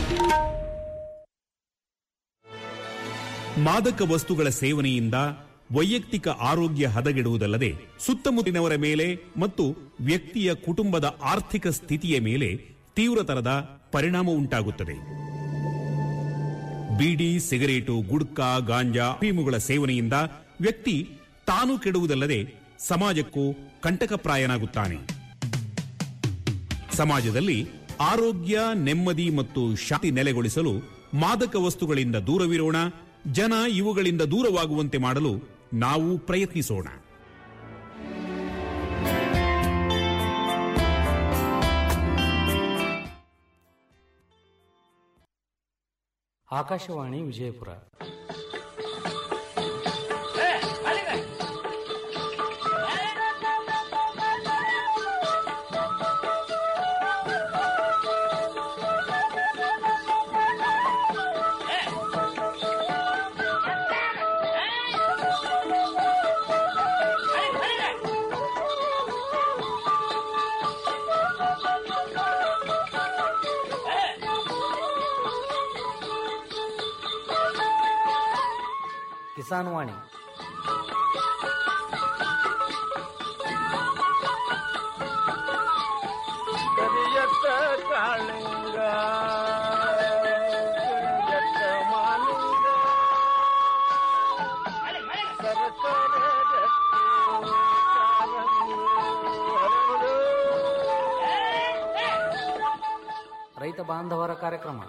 ಮಾದಕ ವಸ್ತುಗಳ ಸೇವನೆಯಿಂದ ವೈಯಕ್ತಿಕ ಆರೋಗ್ಯ ಹದಗೆಡುವುದಲ್ಲದೆ ಸುತ್ತಮುತ್ತಲಿನವರ ಮೇಲೆ ಮತ್ತು ವ್ಯಕ್ತಿಯ ಕುಟುಂಬದ ಆರ್ಥಿಕ ಸ್ಥಿತಿಯ ಮೇಲೆ ತೀವ್ರತರದ ಪರಿಣಾಮ ಉಂಟಾಗುತ್ತದೆ ಬೀಡಿ ಸಿಗರೇಟು ಗುಡ್ಕಾ ಗಾಂಜಾ ಅಫೀಮುಗಳ ಸೇವನೆಯಿಂದ ವ್ಯಕ್ತಿ ತಾನು ಕೆಡುವುದಲ್ಲದೆ ಸಮಾಜಕ್ಕೂ ಕಂಟಕಪ್ರಾಯನಾಗುತ್ತಾನೆ ಸಮಾಜದಲ್ಲಿ ಆರೋಗ್ಯ ನೆಮ್ಮದಿ ಮತ್ತು ಶಾಂತಿ ನೆಲೆಗೊಳಿಸಲು ಮಾದಕ ವಸ್ತುಗಳಿಂದ ದೂರವಿರೋಣ ಜನ ಇವುಗಳಿಂದ ದೂರವಾಗುವಂತೆ ಮಾಡಲು ನಾವು ಪ್ರಯತ್ನಿಸೋಣ ಆಕಾಶವಾಣಿ ವಿಜಯಪುರ ಕಿಸಾನ್ ವಾಣಿ ಕರಿಯತ್ತ ಕಾಳಿಂಗ ಕರಿಯತ್ತ ಮಾಲಿಂಗ ಸರಸರ ಗಟ್ಟಿ ಕಾಲಂಗಿ ಹರಳು. ರೈತ ಬಾಂಧವರ ಕಾರ್ಯಕ್ರಮ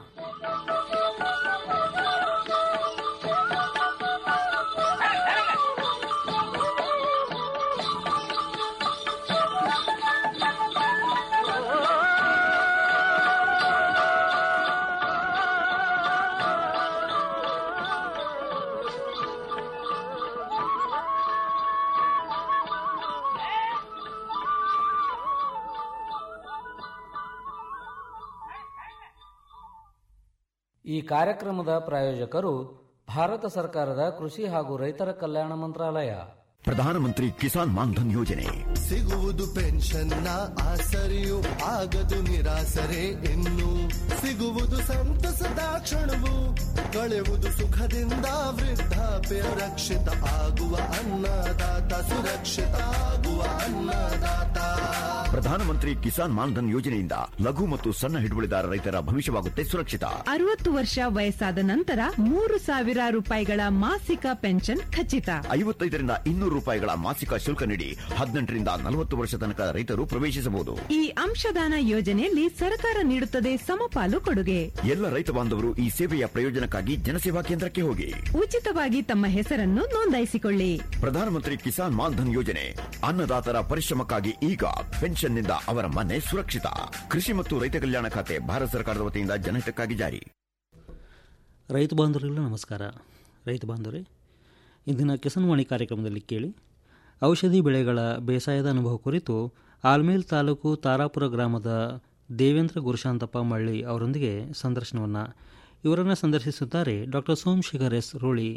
ಈ ಕಾರ್ಯಕ್ರಮದ ಪ್ರಾಯೋಜಕರು ಭಾರತ ಸರ್ಕಾರದ ಕೃಷಿ ಹಾಗೂ ರೈತರ ಕಲ್ಯಾಣ ಮಂತ್ರಾಲಯ ಪ್ರಧಾನಮಂತ್ರಿ ಕಿಸಾನ್ ಮಾನ್ಧನ್ ಯೋಜನೆ ಸಿಗುವುದು ಪೆನ್ಷನ್ನ ಆಸರೆಯು ಆಗದು ನಿರಾಸರೆ ಇನ್ನು ಸಿಗುವುದು ಸಂತಸದ ಕ್ಷಣವು ಕಳೆವುದು ಸುಖದಿಂದ ವೃದ್ಧಾಪ್ಯ ರಕ್ಷಿತ ಆಗುವ ಅನ್ನದಾತ ಸುರಕ್ಷಿತ ಆಗುವ ಅನ್ನದಾತ ಪ್ರಧಾನಮಂತ್ರಿ ಕಿಸಾನ್ ಮಾನ್ಧನ್ ಯೋಜನೆಯಿಂದ ಲಘು ಮತ್ತು ಸಣ್ಣ ಹಿಡುವಳಿದಾರ ರೈತರ ಭವಿಷ್ಯವಾಗುತ್ತೆ ಸುರಕ್ಷಿತ ಅರವತ್ತು ವರ್ಷ ವಯಸ್ಸಾದ ನಂತರ ಮೂರು ಸಾವಿರ ರೂಪಾಯಿಗಳ ಮಾಸಿಕ ಪೆನ್ಷನ್ ಖಚಿತ ಐವತ್ತೈದರಿಂದ ಇನ್ನೂರು ರೂಪಾಯಿಗಳ ಮಾಸಿಕ ಶುಲ್ಕ ನೀಡಿ ಹದಿನೆಂಟರಿಂದ ನಲವತ್ತು ವರ್ಷ ತನಕ ರೈತರು ಪ್ರವೇಶಿಸಬಹುದು ಈ ಅಂಶದಾನ ಯೋಜನೆಯಲ್ಲಿ ಸರ್ಕಾರ ನೀಡುತ್ತದೆ ಸಮಪಾಲು ಕೊಡುಗೆ ಎಲ್ಲ ರೈತ ಬಾಂಧವರು ಈ ಸೇವೆಯ ಪ್ರಯೋಜನಕ್ಕಾಗಿ ಜನಸೇವಾ ಕೇಂದ್ರಕ್ಕೆ ಹೋಗಿ ಉಚಿತವಾಗಿ ತಮ್ಮ ಹೆಸರನ್ನು ನೋಂದಾಯಿಸಿಕೊಳ್ಳಿ ಪ್ರಧಾನಮಂತ್ರಿ ಕಿಸಾನ್ ಮಾನ್ಧನ್ ಯೋಜನೆ ಅನ್ನದಾತರ ಪರಿಶ್ರಮಕ್ಕಾಗಿ ಈಗ ಪೆನ್ಷನ್ನಿಂದ ಅವರ ಮನೆ ಸುರಕ್ಷಿತ ಕೃಷಿ ಮತ್ತು ರೈತ ಕಲ್ಯಾಣ ಖಾತೆ ಭಾರತ ಸರ್ಕಾರದ ವತಿಯಿಂದ ಜನಹಿತಕ್ಕಾಗಿ ಜಾರಿ ರೈತ ಬಾಂಧವರಿಗೆಲ್ಲ ನಮಸ್ಕಾರ ರೈತ ಬಾಂಧವರೇ ಇಂದಿನ ಕಿಸಾನ್ವಾಣಿ ಕಾರ್ಯಕ್ರಮದಲ್ಲಿ ಕೇಳಿ ಔಷಧಿ ಬೆಳೆಗಳ ಬೇಸಾಯದ ಅನುಭವ ಕುರಿತು ಆಲ್ಮೇಲ್ ತಾಲೂಕು ತಾರಾಪುರ ಗ್ರಾಮದ ದೇವೇಂದ್ರ ಗುರುಶಾಂತಪ್ಪ ಮಳ್ಳಿ ಅವರೊಂದಿಗೆ ಸಂದರ್ಶನವನ್ನು ಇವರನ್ನು ಸಂದರ್ಶಿಸುತ್ತಾರೆ ಡಾಕ್ಟರ್ ಸೋಮಶೇಖರ್ ಎಸ್ ರೋಳಿ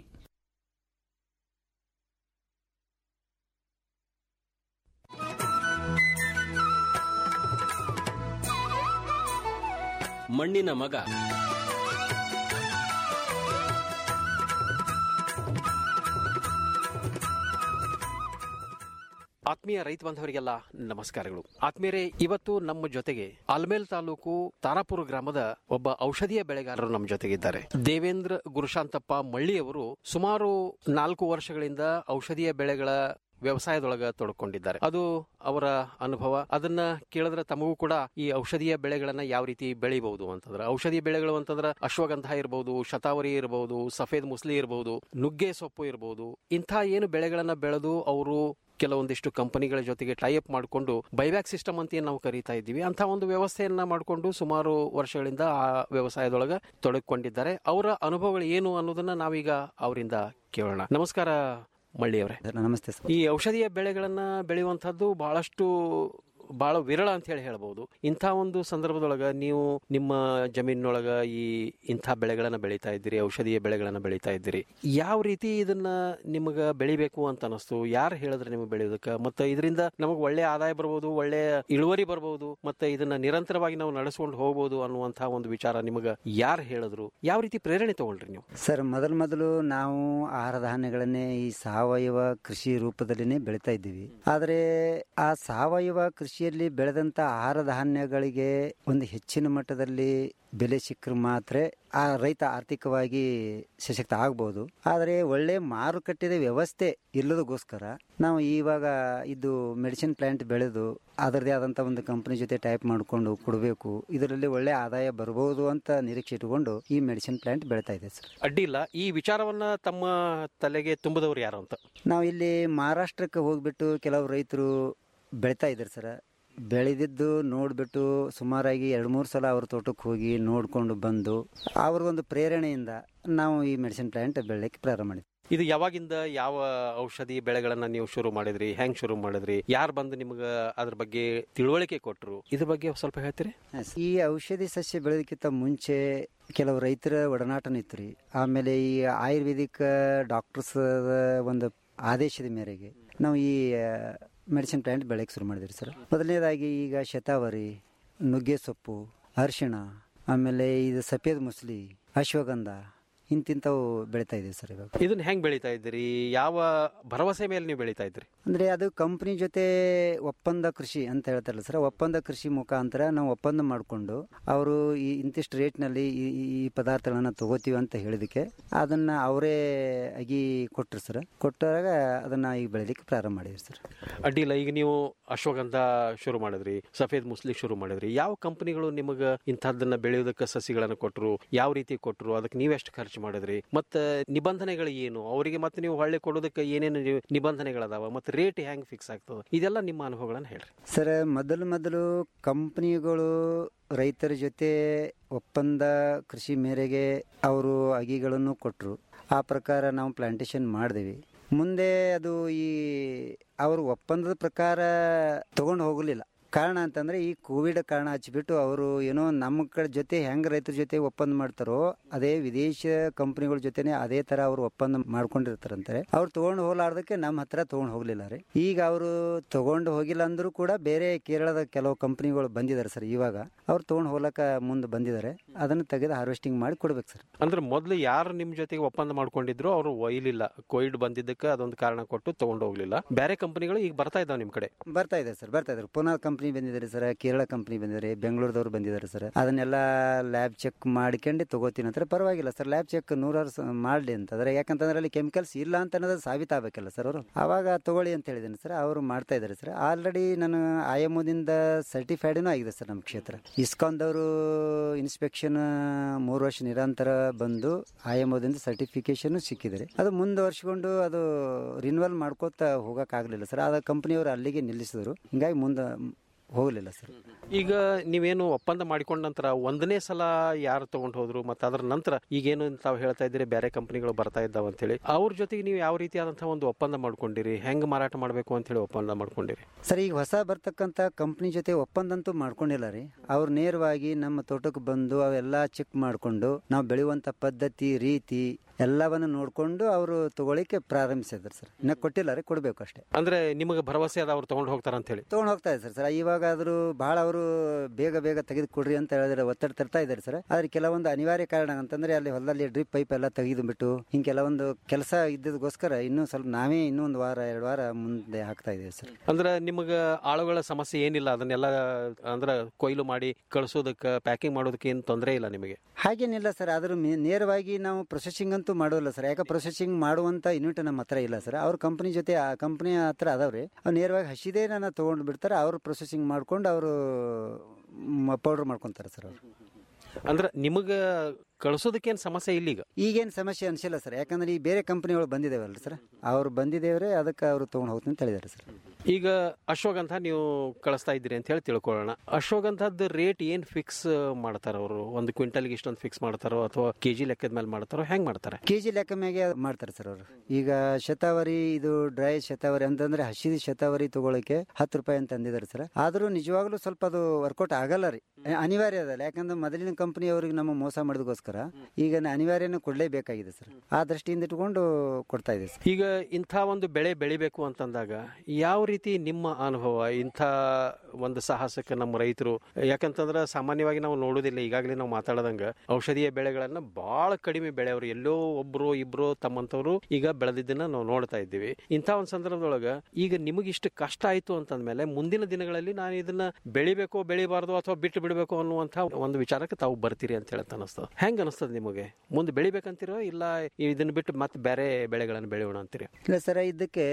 ಮಣ್ಣಿನ ಮಗ ಆತ್ಮೀಯ ರೈತ ಬಾಂಧವರಿಗೆಲ್ಲ ನಮಸ್ಕಾರಗಳು ಆತ್ಮೀಯರೇ ಇವತ್ತು ನಮ್ಮ ಜೊತೆಗೆ ಆಲ್ಮೇಲ್ ತಾಲೂಕು ತಾರಾಪುರ ಗ್ರಾಮದ ಒಬ್ಬ ಔಷಧೀಯ ಬೆಳೆಗಾರರು ನಮ್ಮ ಜೊತೆಗಿದ್ದಾರೆ ದೇವೇಂದ್ರ ಗುರುಶಾಂತಪ್ಪ ಮಳ್ಳಿ ಅವರು ಸುಮಾರು ನಾಲ್ಕು ವರ್ಷಗಳಿಂದ ಔಷಧೀಯ ಬೆಳೆಗಳ ವ್ಯವಸಾಯದೊಳಗ ತೊಡ್ಕೊಂಡಿದ್ದಾರೆ ಅದು ಅವರ ಅನುಭವ ಅದನ್ನ ಕೇಳಿದ್ರೆ ತಮಗೂ ಕೂಡ ಈ ಔಷಧೀಯ ಬೆಳೆಗಳನ್ನ ಯಾವ ರೀತಿ ಬೆಳಿಬಹುದು ಅಂತಂದ್ರೆ ಔಷಧೀಯ ಬೆಳೆಗಳು ಅಂತಂದ್ರೆ ಅಶ್ವಗಂಧ ಇರಬಹುದು ಶತಾವರಿ ಇರಬಹುದು ಸಫೇದ್ ಮುಸ್ಲಿ ಇರಬಹುದು ನುಗ್ಗೆ ಸೊಪ್ಪು ಇರಬಹುದು ಇಂಥ ಏನು ಬೆಳೆಗಳನ್ನ ಬೆಳೆದು ಅವರು ಕೆಲವೊಂದಿಷ್ಟು ಕಂಪನಿಗಳ ಜೊತೆಗೆ ಟೈಅಪ್ ಮಾಡಿಕೊಂಡು ಬೈಬ್ಯಾಕ್ ಸಿಸ್ಟಮ್ ಅಂತ ಏನ್ ನಾವು ಕರೀತಾ ಇದ್ದೀವಿ ಅಂತ ಒಂದು ವ್ಯವಸ್ಥೆಯನ್ನ ಮಾಡಿಕೊಂಡು ಸುಮಾರು ವರ್ಷಗಳಿಂದ ಆ ವ್ಯವಸಾಯದೊಳಗ ತೊಡಗಿಕೊಂಡಿದ್ದಾರೆ ಅವರ ಅನುಭವಗಳು ಏನು ಅನ್ನೋದನ್ನ ನಾವೀಗ ಅವರಿಂದ ಕೇಳೋಣ ನಮಸ್ಕಾರ ಮಳ್ಳಿ ಅವರೇ ನಮಸ್ತೆ ಸರ್ ಈ ಔಷಧೀಯ ಬೆಳೆಗಳನ್ನ ಬೆಳೆಯುವಂತಹದ್ದು ಬಹಳಷ್ಟು ಬಹಳ ವಿರಳ ಅಂತ ಹೇಳಿ ಹೇಳ್ಬೋದು ಇಂಥ ಒಂದು ಸಂದರ್ಭದೊಳಗ ನೀವು ನಿಮ್ಮ ಜಮೀನಿನೊಳಗ ಈ ಇಂಥ ಬೆಳೆಗಳನ್ನ ಬೆಳೀತಾ ಇದ್ದೀರಿ ಔಷಧೀಯ ಬೆಳೆಗಳನ್ನ ಬೆಳೀತಾ ಇದ್ದೀರಿ ಯಾವ ರೀತಿ ಇದನ್ನ ನಿಮಗ ಬೆಳಿಬೇಕು ಅಂತ ಅನಿಸ್ತು ಯಾರು ಹೇಳಿದ್ರೆ ನಿಮಗೆ ಬೆಳೆಯೋದಕ್ಕೆ ಮತ್ತೆ ಇದರಿಂದ ನಮಗೆ ಒಳ್ಳೆ ಆದಾಯ ಬರ್ಬೋದು ಒಳ್ಳೆ ಇಳುವರಿ ಬರ್ಬೋದು ಮತ್ತೆ ಇದನ್ನ ನಿರಂತರವಾಗಿ ನಾವು ನಡೆಸ್ಕೊಂಡು ಹೋಗ್ಬೋದು ಅನ್ನುವಂತಹ ಒಂದು ವಿಚಾರ ನಿಮಗೆ ಯಾರು ಹೇಳಿದ್ರು ಯಾವ ರೀತಿ ಪ್ರೇರಣೆ ತಗೊಂಡ್ರಿ ನೀವು ಸರ್ ಮೊದಲು ಮೊದಲು ನಾವು ಆಹಾರ ಧಾನ್ಯಗಳನ್ನೇ ಈ ಸಾವಯವ ಕೃಷಿ ರೂಪದಲ್ಲಿನೇ ಬೆಳೀತಾ ಇದ್ದೀವಿ ಆದರೆ ಆ ಸಾವಯವ ಕೃಷಿಯಲ್ಲಿ ಬೆಳೆದಂತ ಆಹಾರ ಧಾನ್ಯಗಳಿಗೆ ಒಂದು ಹೆಚ್ಚಿನ ಮಟ್ಟದಲ್ಲಿ ಬೆಲೆ ಸಿಕ್ಕರೆ ಮಾತ್ರ ಆ ರೈತ ಆರ್ಥಿಕವಾಗಿ ಸಶಕ್ತ ಆಗ್ಬೋದು ಆದರೆ ಒಳ್ಳೆ ಮಾರುಕಟ್ಟೆದ ವ್ಯವಸ್ಥೆ ಇಲ್ಲದಕ್ಕೋಸ್ಕರ ನಾವು ಇವಾಗ ಇದು ಮೆಡಿಸಿನ್ ಪ್ಲಾಂಟ್ ಬೆಳೆದು ಅದರದೇ ಆದಂಥ ಒಂದು ಕಂಪನಿ ಜೊತೆ ಟೈಪ್ ಮಾಡಿಕೊಂಡು ಕೊಡಬೇಕು ಇದರಲ್ಲಿ ಒಳ್ಳೆ ಆದಾಯ ಬರ್ಬೋದು ಅಂತ ನಿರೀಕ್ಷೆ ಇಟ್ಟುಕೊಂಡು ಈ ಮೆಡಿಸಿನ್ ಪ್ಲಾಂಟ್ ಬೆಳೀತಾ ಇದೆ ಸರ್ ಅಡ್ಡಿಲ್ಲ ಈ ವಿಚಾರವನ್ನ ತಮ್ಮ ತಲೆಗೆ ತುಂಬದವ್ರು ಯಾರು ಅಂತ ನಾವು ಇಲ್ಲಿ ಮಹಾರಾಷ್ಟ್ರಕ್ಕೆ ಹೋಗ್ಬಿಟ್ಟು ಕೆಲವು ರೈತರು ಬೆಳಿತಾ ಇದ್ದಾರೆ ಸರ್ ಬೆಳೆದಿದ್ದು ನೋಡಿಬಿಟ್ಟು ಸುಮಾರಾಗಿ ಎರಡು ಮೂರು ಸಲ ಅವ್ರ ತೋಟಕ್ಕೆ ಹೋಗಿ ನೋಡಿಕೊಂಡು ಬಂದು ಅವ್ರಿಗೊಂದು ಪ್ರೇರಣೆಯಿಂದ ನಾವು ಈ ಮೆಡಿಸಿನ್ ಪ್ಲಾಂಟ್ ಬೆಳಲಿಕ್ಕೆ ಪ್ರಾರಂಭ ಮಾಡಿದ್ವಿ ಇದು ಯಾವಾಗಿಂದ ಯಾವ ಔಷಧಿ ಬೆಳೆಗಳನ್ನ ನೀವು ಶುರು ಮಾಡಿದ್ರಿ ಹೆಂಗ್ ಶುರು ಮಾಡಿದ್ರಿ ಯಾರು ಬಂದು ನಿಮ್ಗೆ ಅದ್ರ ಬಗ್ಗೆ ತಿಳುವಳಿಕೆ ಕೊಟ್ಟರು ಇದ್ರ ಬಗ್ಗೆ ಸ್ವಲ್ಪ ಹೇಳ್ತೀರಿ ಈ ಔಷಧಿ ಸಸ್ಯ ಬೆಳೆದಕ್ಕಿಂತ ಮುಂಚೆ ಕೆಲವು ರೈತರ ಒಡನಾಟನ ಇತ್ತು ರೀ ಆಮೇಲೆ ಈ ಆಯುರ್ವೇದಿಕ್ ಡಾಕ್ಟರ್ಸ್ ಒಂದು ಆದೇಶದ ಮೇರೆಗೆ ನಾವು ಈ ಮೆಡಿಸಿನ್ ಪ್ಲಾಂಟ್ ಬೆಳೆಯಕ್ಕೆ ಶುರು ಮಾಡಿದ್ರಿ ಸರ್ ಮೊದಲನೇದಾಗಿ ಈಗ ಶತಾವರಿ ನುಗ್ಗೆ ಸೊಪ್ಪು ಅರಿಶಿಣ ಆಮೇಲೆ ಇದು ಸಫೇದ್ ಮುಸ್ಲಿ ಅಶ್ವಗಂಧ ಇಂತಿಂಥವು ಬೆಳೀತಾ ಇದೀವಿ ಸರ್ ಇವಾಗ ಇದನ್ನ ಹೆಂಗ್ ಬೆಳೀತಾ ಇದ್ದೀರಿ ಯಾವ ಭರವಸೆ ಮೇಲೆ ನೀವು ಬೆಳೀತಾ ಇದ್ರಿ ಅಂದರೆ ಅದು ಕಂಪ್ನಿ ಜೊತೆ ಒಪ್ಪಂದ ಕೃಷಿ ಅಂತ ಹೇಳ್ತಾರಲ್ಲ ಸರ್ ಒಪ್ಪಂದ ಕೃಷಿ ಮುಖಾಂತರ ನಾವು ಒಪ್ಪಂದ ಮಾಡಿಕೊಂಡು ಅವರು ಈ ಇಂತಿಷ್ಟು ರೇಟ್ನಲ್ಲಿ ಈ ಈ- ಈ ಪದಾರ್ಥಗಳನ್ನ ತಗೋತೀವಿ ಅಂತ ಹೇಳಿದಕ್ಕೆ ಅದನ್ನ ಅವರೇ ಆಗಿ ಕೊಟ್ಟರು ಸರ್ ಕೊಟ್ಟಾಗ ಅದನ್ನ ಈಗ ಬೆಳಿಲಿಕ್ಕೆ ಪ್ರಾರಂಭ ಮಾಡಿದ್ವಿ ಸರ್ ಅಡ್ಡಿಲ್ಲ ಈಗ ನೀವು ಅಶ್ವಗಂಧ ಶುರು ಮಾಡಿದ್ರಿ ಸಫೇದ್ ಮುಸ್ಲಿ ಶುರು ಮಾಡಿದ್ರಿ ಯಾವ ಕಂಪನಿಗಳು ನಿಮಗೆ ಇಂಥದ್ದನ್ನ ಬೆಳೆಯೋದಕ್ಕೆ ಸಸಿಗಳನ್ನು ಕೊಟ್ಟರು ಯಾವ ರೀತಿ ಕೊಟ್ಟರು ಅದಕ್ಕೆ ನೀವೆಷ್ಟು ಖರ್ಚು ಮಾಡಿದ್ರಿ ಮತ್ತೆ ನಿಬಂಧನೆಗಳು ಏನು ಅವರಿಗೆ ಮತ್ತೆ ನೀವು ಹೊಳ್ಳಿ ಕೊಡೋದಕ್ಕೆ ಏನೇನು ನೀವು ನಿಬಂಧನೆಗಳದಾವ ಮತ್ತೆ ರೇಟ್ ಹೆಂಗ್ ಫಿಕ್ಸ್ ಆಗ್ತದೆ ಇದೆಲ್ಲ ನಿಮ್ಮ ಅನುಭವಗಳನ್ನ ಹೇಳ್ರಿ ಸರ್ ಮೊದಲು ಮೊದಲು ಕಂಪ್ನಿಗಳು ರೈತರ ಜೊತೆ ಒಪ್ಪಂದ ಕೃಷಿ ಮೇರೆಗೆ ಅವರು ಅಗಿಗಳನ್ನು ಕೊಟ್ಟರು ಆ ಪ್ರಕಾರ ನಾವು ಪ್ಲಾಂಟೇಶನ್ ಮಾಡಿದ್ವಿ ಮುಂದೆ ಅದು ಈ ಅವರು ಒಪ್ಪಂದದ ಪ್ರಕಾರ ತಗೊಂಡು ಹೋಗಲಿಲ್ಲ ಕಾರಣ ಅಂತಂದ್ರೆ ಈ ಕೋವಿಡ್ ಕಾರಣ ಹಚ್ಚಿಬಿಟ್ಟು ಅವರು ಏನೋ ನಮ್ಮ ಕಡೆ ಜೊತೆ ಹೆಂಗ್ ರೈತರ ಜೊತೆ ಒಪ್ಪಂದ ಮಾಡ್ತಾರೋ ಅದೇ ವಿದೇಶ ಕಂಪನಿಗಳ ಜೊತೆನೆ ಅದೇ ತರ ಅವರು ಒಪ್ಪಂದ ಮಾಡ್ಕೊಂಡಿರ್ತಾರಂತೆ ಅವ್ರು ತಗೊಂಡು ಹೋಗ್ಲಾರ್ದಕ್ಕೆ ನಮ್ಮ ಹತ್ರ ತಗೊಂಡು ಹೋಗ್ಲಿಲ್ಲ ರೀ ಈಗ ಅವರು ತಗೊಂಡು ಹೋಗಿಲ್ಲ ಅಂದ್ರೂ ಕೂಡ ಬೇರೆ ಕೇರಳದ ಕೆಲವು ಕಂಪನಿಗಳು ಬಂದಿದ್ದಾರೆ ಸರ್ ಇವಾಗ ಅವ್ರು ತಗೊಂಡು ಹೋಗ್ಲಕ್ಕ ಮುಂದೆ ಬಂದಿದ್ದಾರೆ ಅದನ್ನು ತೆಗೆದು ಹಾರ್ವೆಸ್ಟಿಂಗ್ ಮಾಡಿ ಕೊಡ್ಬೇಕು ಸರ್ ಅಂದ್ರೆ ಮೊದಲು ಯಾರು ನಿಮ್ ಜೊತೆಗೆ ಒಪ್ಪಂದ ಮಾಡ್ಕೊಂಡಿದ್ರು ಅವರು ಒಯ್ಲಿಲ್ಲ ಕೋವಿಡ್ ಬಂದಿದ್ದಕ್ಕೆ ಅದೊಂದು ಕಾರಣ ಕೊಟ್ಟು ತಗೊಂಡು ಹೋಗ್ಲಿಲ್ಲ ಬೇರೆ ಕಂಪನಿಗಳು ಈಗ ಬರ್ತಾ ಇದಾವೆ ನಿಮ್ ಕಡೆ ಬರ್ತಾ ಇದೆ ಸರ್ ಬರ್ತಾ ಇದ್ದಾರೆ ಪುನಃ ಕಂಪ್ನಿ ಬಂದಿದ್ದಾರೆ ಸರ್ ಕೇರಳ ಕಂಪ್ನಿ ಬಂದಿದ್ದಾರೆ ಬೆಂಗಳೂರದವ್ರು ಬಂದಿದ್ದಾರೆ ಸರ್ ಅದನ್ನೆಲ್ಲ ಲ್ಯಾಬ್ ಚೆಕ್ ಮಾಡ್ಕೊಂಡು ತಗೋತೀನಿ ಅಂತಾರೆ ಪರವಾಗಿಲ್ಲ ಸರ್ ಲ್ಯಾಬ್ ಚೆಕ್ ನೂರಾರು ಸ- ಮಾಡ್ಲಿ ಅಂತಂದ್ರೆ ಯಾಕಂತಂದ್ರೆ ಅಲ್ಲಿ ಕೆಮಿಕಲ್ಸ್ ಇಲ್ಲ ಅಂತ ಅನ್ನೋದು ಸಾಬೀತಾಗಬೇಕಲ್ಲ ಸರ್ ಅವರು ಅವಾಗ ತಗೊಳ್ಳಿ ಅಂತ ಹೇಳಿದ್ದೀನಿ ಸರ್ ಅವರು ಮಾಡ್ತಾ ಇದ್ದಾರೆ ಸರ್ ಆಲ್ರೆಡಿ ನಾನು ಆಯಮೋದಿಂದ ಸರ್ಟಿಫೈಡ್ನೂ ಆಗಿದೆ ಸರ್ ನಮ್ಮ ಕ್ಷೇತ್ರ ಇಸ್ಕಾನ್ದವರು ಇನ್ಸ್ಪೆಕ್ಷನ್ ಮೂರು ವರ್ಷ ನಿರಂತರ ಬಂದು ಆಯಮೋದಿಂದ ಸರ್ಟಿಫಿಕೇಶನ್ ಸಿಕ್ಕಿದ್ದಾರೆ ಅದು ಮುಂದುವರ್ಸ್ಕೊಂಡು ಅದು ರಿನ್ಯೂವಲ್ ಮಾಡ್ಕೋತಾ ಹೋಗೋಕ್ಕಾಗಲಿಲ್ಲ ಸರ್ ಆದ ಕಂಪ್ನಿಯವರು ಅಲ್ಲಿಗೆ ನಿಲ್ಲಿಸಿದ್ರು ಹಿಂಗಾಗಿ ಮುಂದೆ ಹೋಗಲಿಲ್ಲ ಸರ್ ಈಗ ನೀವೇನು ಒಪ್ಪಂದ ಮಾಡಿಕೊಂಡ ನಂತರ ಒಂದನೇ ಸಲ ಯಾರು ತಗೊಂಡು ಹೋದ್ರು ಮತ್ತೆ ಅದರ ನಂತರ ಈಗೇನು ತಾವು ಹೇಳ್ತಾ ಇದ್ದೀರಿ ಬೇರೆ ಕಂಪನಿಗಳು ಬರ್ತಾ ಇದ್ದಾವ ಅಂತೇಳಿ ಅವ್ರ ಜೊತೆಗೆ ನೀವು ಯಾವ ರೀತಿಯಾದಂತಹ ಒಂದು ಒಪ್ಪಂದ ಮಾಡ್ಕೊಂಡಿರಿ ಹೆಂಗ್ ಮಾರಾಟ ಮಾಡಬೇಕು ಅಂತ ಹೇಳಿ ಒಪ್ಪಂದ ಮಾಡ್ಕೊಂಡಿರಿ ಸರ್ ಈಗ ಹೊಸ ಬರ್ತಕ್ಕಂಥ ಕಂಪ್ನಿ ಜೊತೆ ಒಪ್ಪಂದ ಅಂತೂ ಮಾಡ್ಕೊಂಡಿಲ್ಲ ರೀ ಅವ್ರು ನೇರವಾಗಿ ನಮ್ಮ ತೋಟಕ್ಕೆ ಬಂದು ಅವೆಲ್ಲ ಚೆಕ್ ಮಾಡಿಕೊಂಡು ನಾವು ಬೆಳೆಯುವಂಥ ಪದ್ಧತಿ ರೀತಿ ಎಲ್ಲವನ್ನು ನೋಡಿಕೊಂಡು ಅವರು ತಗೊಳ್ಳಿಕ್ಕೆ ಪ್ರಾರಂಭಿಸಿದ್ರು ಸರ್ ಇನ್ನ ಕೊಟ್ಟಿಲ್ಲ ರೀ ಕೊಡಬೇಕು ಅಷ್ಟೇ ಅಂದ್ರೆ ನಿಮಗೆ ಭರವಸೆ ಅದ ಅವ್ರು ತಗೊಂಡು ಹೋಗ್ತಾರ ಅಂತ ಹೇಳಿ ತೊಗೊಂಡು ಹೋಗ್ತಾ ಇದ್ದಾರೆ ಸರ್ ಇವಾಗಾದರೂ ಭಾಳ ಅವರು ಬೇಗ ಬೇಗ ತೆಗೆದು ಕೊಡ್ರಿ ಅಂತ ಹೇಳಿದ್ರೆ ಒತ್ತಡ ತರ್ತಾ ಇದ್ದಾರೆ ಸರ್ ಆದ್ರೆ ಕೆಲವೊಂದು ಅನಿವಾರ್ಯ ಕಾರಣ ಅಂತಂದ್ರೆ ಅಲ್ಲಿ ಹೊಲದಲ್ಲಿ ಡ್ರಿಪ್ ಪೈಪ್ ಎಲ್ಲ ತೆಗೆದು ಬಿಟ್ಟು ಹಿಂಗೆ ಕೆಲವೊಂದು ಕೆಲಸ ಇದ್ದದಕ್ಕೋಸ್ಕರ ಇನ್ನೂ ಸ್ವಲ್ಪ ನಾವೇ ಇನ್ನೂ ಒಂದು ವಾರ ಎರಡು ವಾರ ಮುಂದೆ ಹಾಕ್ತಾ ಇದ್ದೀವಿ ಸರ್ ಅಂದ್ರೆ ನಿಮಗೆ ಆಳುಗಳ ಸಮಸ್ಯೆ ಏನಿಲ್ಲ ಅದನ್ನೆಲ್ಲ ಅಂದ್ರೆ ಕೊಯ್ಲು ಮಾಡಿ ಕಳಿಸೋದಕ್ಕೆ ಪ್ಯಾಕಿಂಗ್ ಮಾಡೋದಕ್ಕೆ ಏನು ತೊಂದರೆ ಇಲ್ಲ ನಿಮಗೆ ಹಾಗೇನಿಲ್ಲ ಸರ್ ಅದ್ರ ಮೇ- ನೇರವಾಗಿ ನಾವು ಪ್ರೊಸೆಸಿಂಗ್ ಅಂತೂ ಮಾಡೋಲ್ಲ ಸರ್ ಯಾಕೆ ಪ್ರೊಸೆಸಿಂಗ್ ಮಾಡುವಂತ ಯೂನಿಟ್ ನಮ್ಮ ಹತ್ರ ಇಲ್ಲ ಸರ್ ಅವ್ರ ಕಂಪನಿ ಜೊತೆ ಆ ಕಂಪನಿ ಹತ್ರ ಅದಾವ್ರಿ ಅವ್ರು ನೇರವಾಗಿ ಹಸಿದೇ ನನ್ನ ತೊಗೊಂಡು ಬಿಡ್ತಾರೆ ಅವ್ರು ಪ್ರೊಸೆಸಿಂಗ್ ಮಾಡ್ಕೊಂಡು ಅವರು ಪೌಡರ್ ಮಾಡ್ಕೊಂತಾರೆ ಸರ್ ಅವರು ಅಂದ್ರೆ ನಿಮಗೆ ಕಳಿಸೋದಕ್ಕೇನು ಸಮಸ್ಯೆ ಇಲ್ಲ ಈಗ ಈಗೇನು ಸಮಸ್ಯೆ ಅನ್ಸಿಲ್ಲ ಸರ್ ಯಾಕಂದ್ರೆ ಈ ಬೇರೆ ಕಂಪನಿಗಳು ಬಂದಿದ್ದೇವಲ್ಲ ಸರ್ ಅವ್ರು ಬಂದಿದ್ದೇವ್ರೆ ಅದಕ್ಕೆ ಅವರು ತೊಗೊಂಡು ಹೋಗ್ತೀನಿ ಅಂತ ಹೇಳಿದ್ದಾರೆ ಸರ್ ಈಗ ಅಶ್ವಗಂಧ ನೀವು ಕಳಿಸ್ತಾ ಇದ್ದೀರಿ ಅಂತ ಹೇಳಿ ತಿಳ್ಕೊಳ್ಳೋಣ ಅಶ್ವಗಂಧದ ರೇಟ್ ಏನ್ ಫಿಕ್ಸ್ ಮಾಡ್ತಾರ ಅವರು ಒಂದು ಕ್ವಿಂಟಲ್ಗೆ ಇಷ್ಟೊಂದು ಫಿಕ್ಸ್ ಮಾಡ್ತಾರೋ ಅಥವಾ ಕೆಜಿ ಲೆಕ್ಕದ ಮೇಲೆ ಮಾಡ್ತಾರೋ ಹೆಂಗ್ ಮಾಡ್ತಾರೆ ಕೆಜಿ ಲೆಕ್ಕ ಮ್ಯಾಗೆ ಮಾಡ್ತಾರೆ ಸರ್ ಅವರು ಈಗ ಶತಾವರಿ ಇದು ಡ್ರೈ ಶತಾವರಿ ಅಂತಂದ್ರೆ ಹಸಿ ಶತಾವರಿ ತಗೊಳಕ್ಕೆ ಹತ್ತು ರೂಪಾಯಿ ಅಂತ ಅಂದಿದ್ದಾರೆ ಸರ್ ಆದ್ರೂ ನಿಜವಾಗ್ಲೂ ಸ್ವಲ್ಪ ಅದು ವರ್ಕೌಟ್ ಆಗಲ್ಲ ರೀ ಅ- ಅನಿವಾರ್ಯ ಅದಲ್ಲ ಯಾಕಂದ್ರೆ ಮೊದಲಿನ ಕಂಪನಿ ಅವ್ರಿಗೆ ನಮ್ಮ ಮೋಸ ಮಾಡೋದಕ್ಕೋಸ್ಕರ ಈಗ ನ- ಅನಿವಾರ್ಯನ ಕೊಡ್ಲೇಬೇಕಾಗಿದೆ ಸರ್ ಆ ದೃಷ್ಟಿಯಿಂದ ಇಟ್ಕೊಂಡು ಕೊಡ್ತಾ ಇದೆ ಸರ್ ಈಗ ಇಂಥ ಒಂದು ಬೆಳೆ ಬೆಳಿಬೇಕು ಅಂತಂದಾಗ ಯಾವ ರೀತಿ ನಿಮ್ಮ ಅನುಭವ ಇಂಥ ಒಂದು ಸಾಹಸಕ್ಕೆ ನಮ್ಮ ರೈತರು ಯಾಕಂತಂದ್ರೆ ಸಾಮಾನ್ಯವಾಗಿ ನಾವು ನೋಡೋದಿಲ್ಲ ಈಗಾಗಲೇ ನಾವು ಮಾತಾಡದಂಗ ಔಷಧೀಯ ಬೆಳೆಗಳನ್ನ ಬಹಳ ಕಡಿಮೆ ಬೆಳೆಯವರು ಎಲ್ಲೋ ಒಬ್ರು ಇಬ್ರು ತಮ್ಮಂತವ್ರು ಈಗ ಬೆಳೆದಿದ್ದನ್ನ ನಾವು ನೋಡ್ತಾ ಇದ್ದೀವಿ ಇಂಥ ಒಂದು ಸಂದರ್ಭದೊಳಗ ಈಗ ನಿಮಗೆ ಇಷ್ಟು ಕಷ್ಟ ಆಯ್ತು ಅಂತಂದ್ಮೇಲೆ ಮುಂದಿನ ದಿನಗಳಲ್ಲಿ ನಾನು ಇದನ್ನ ಬೆಳಿಬೇಕು ಬೆಳಿಬಾರ್ದು ಅಥವಾ ಬಿಟ್ಟು ಬಿಡಬೇಕು ಅನ್ನುವಂಥ ಒಂದು ವಿಚಾರಕ್ಕೆ ತಾವು ಬರ್ತೀರಿ ಅಂತ ಹೇಳತ್ ಅನಿಸ್ತದೆ ಹೆಂಗ್ ಅನಿಸ್ತದೆ ನಿಮಗೆ ಮುಂದೆ ಬೆಳಿಬೇಕಂತೀರೋ ಇಲ್ಲ ಇದನ್ನ ಬಿಟ್ಟು ಮತ್ತೆ ಬೇರೆ ಬೆಳೆಗಳನ್ನು ಬೆಳೆಯೋಣ ಅಂತೀರಿ ಇಲ್ಲ ಸರ್ ಇದಕ್ಕೆ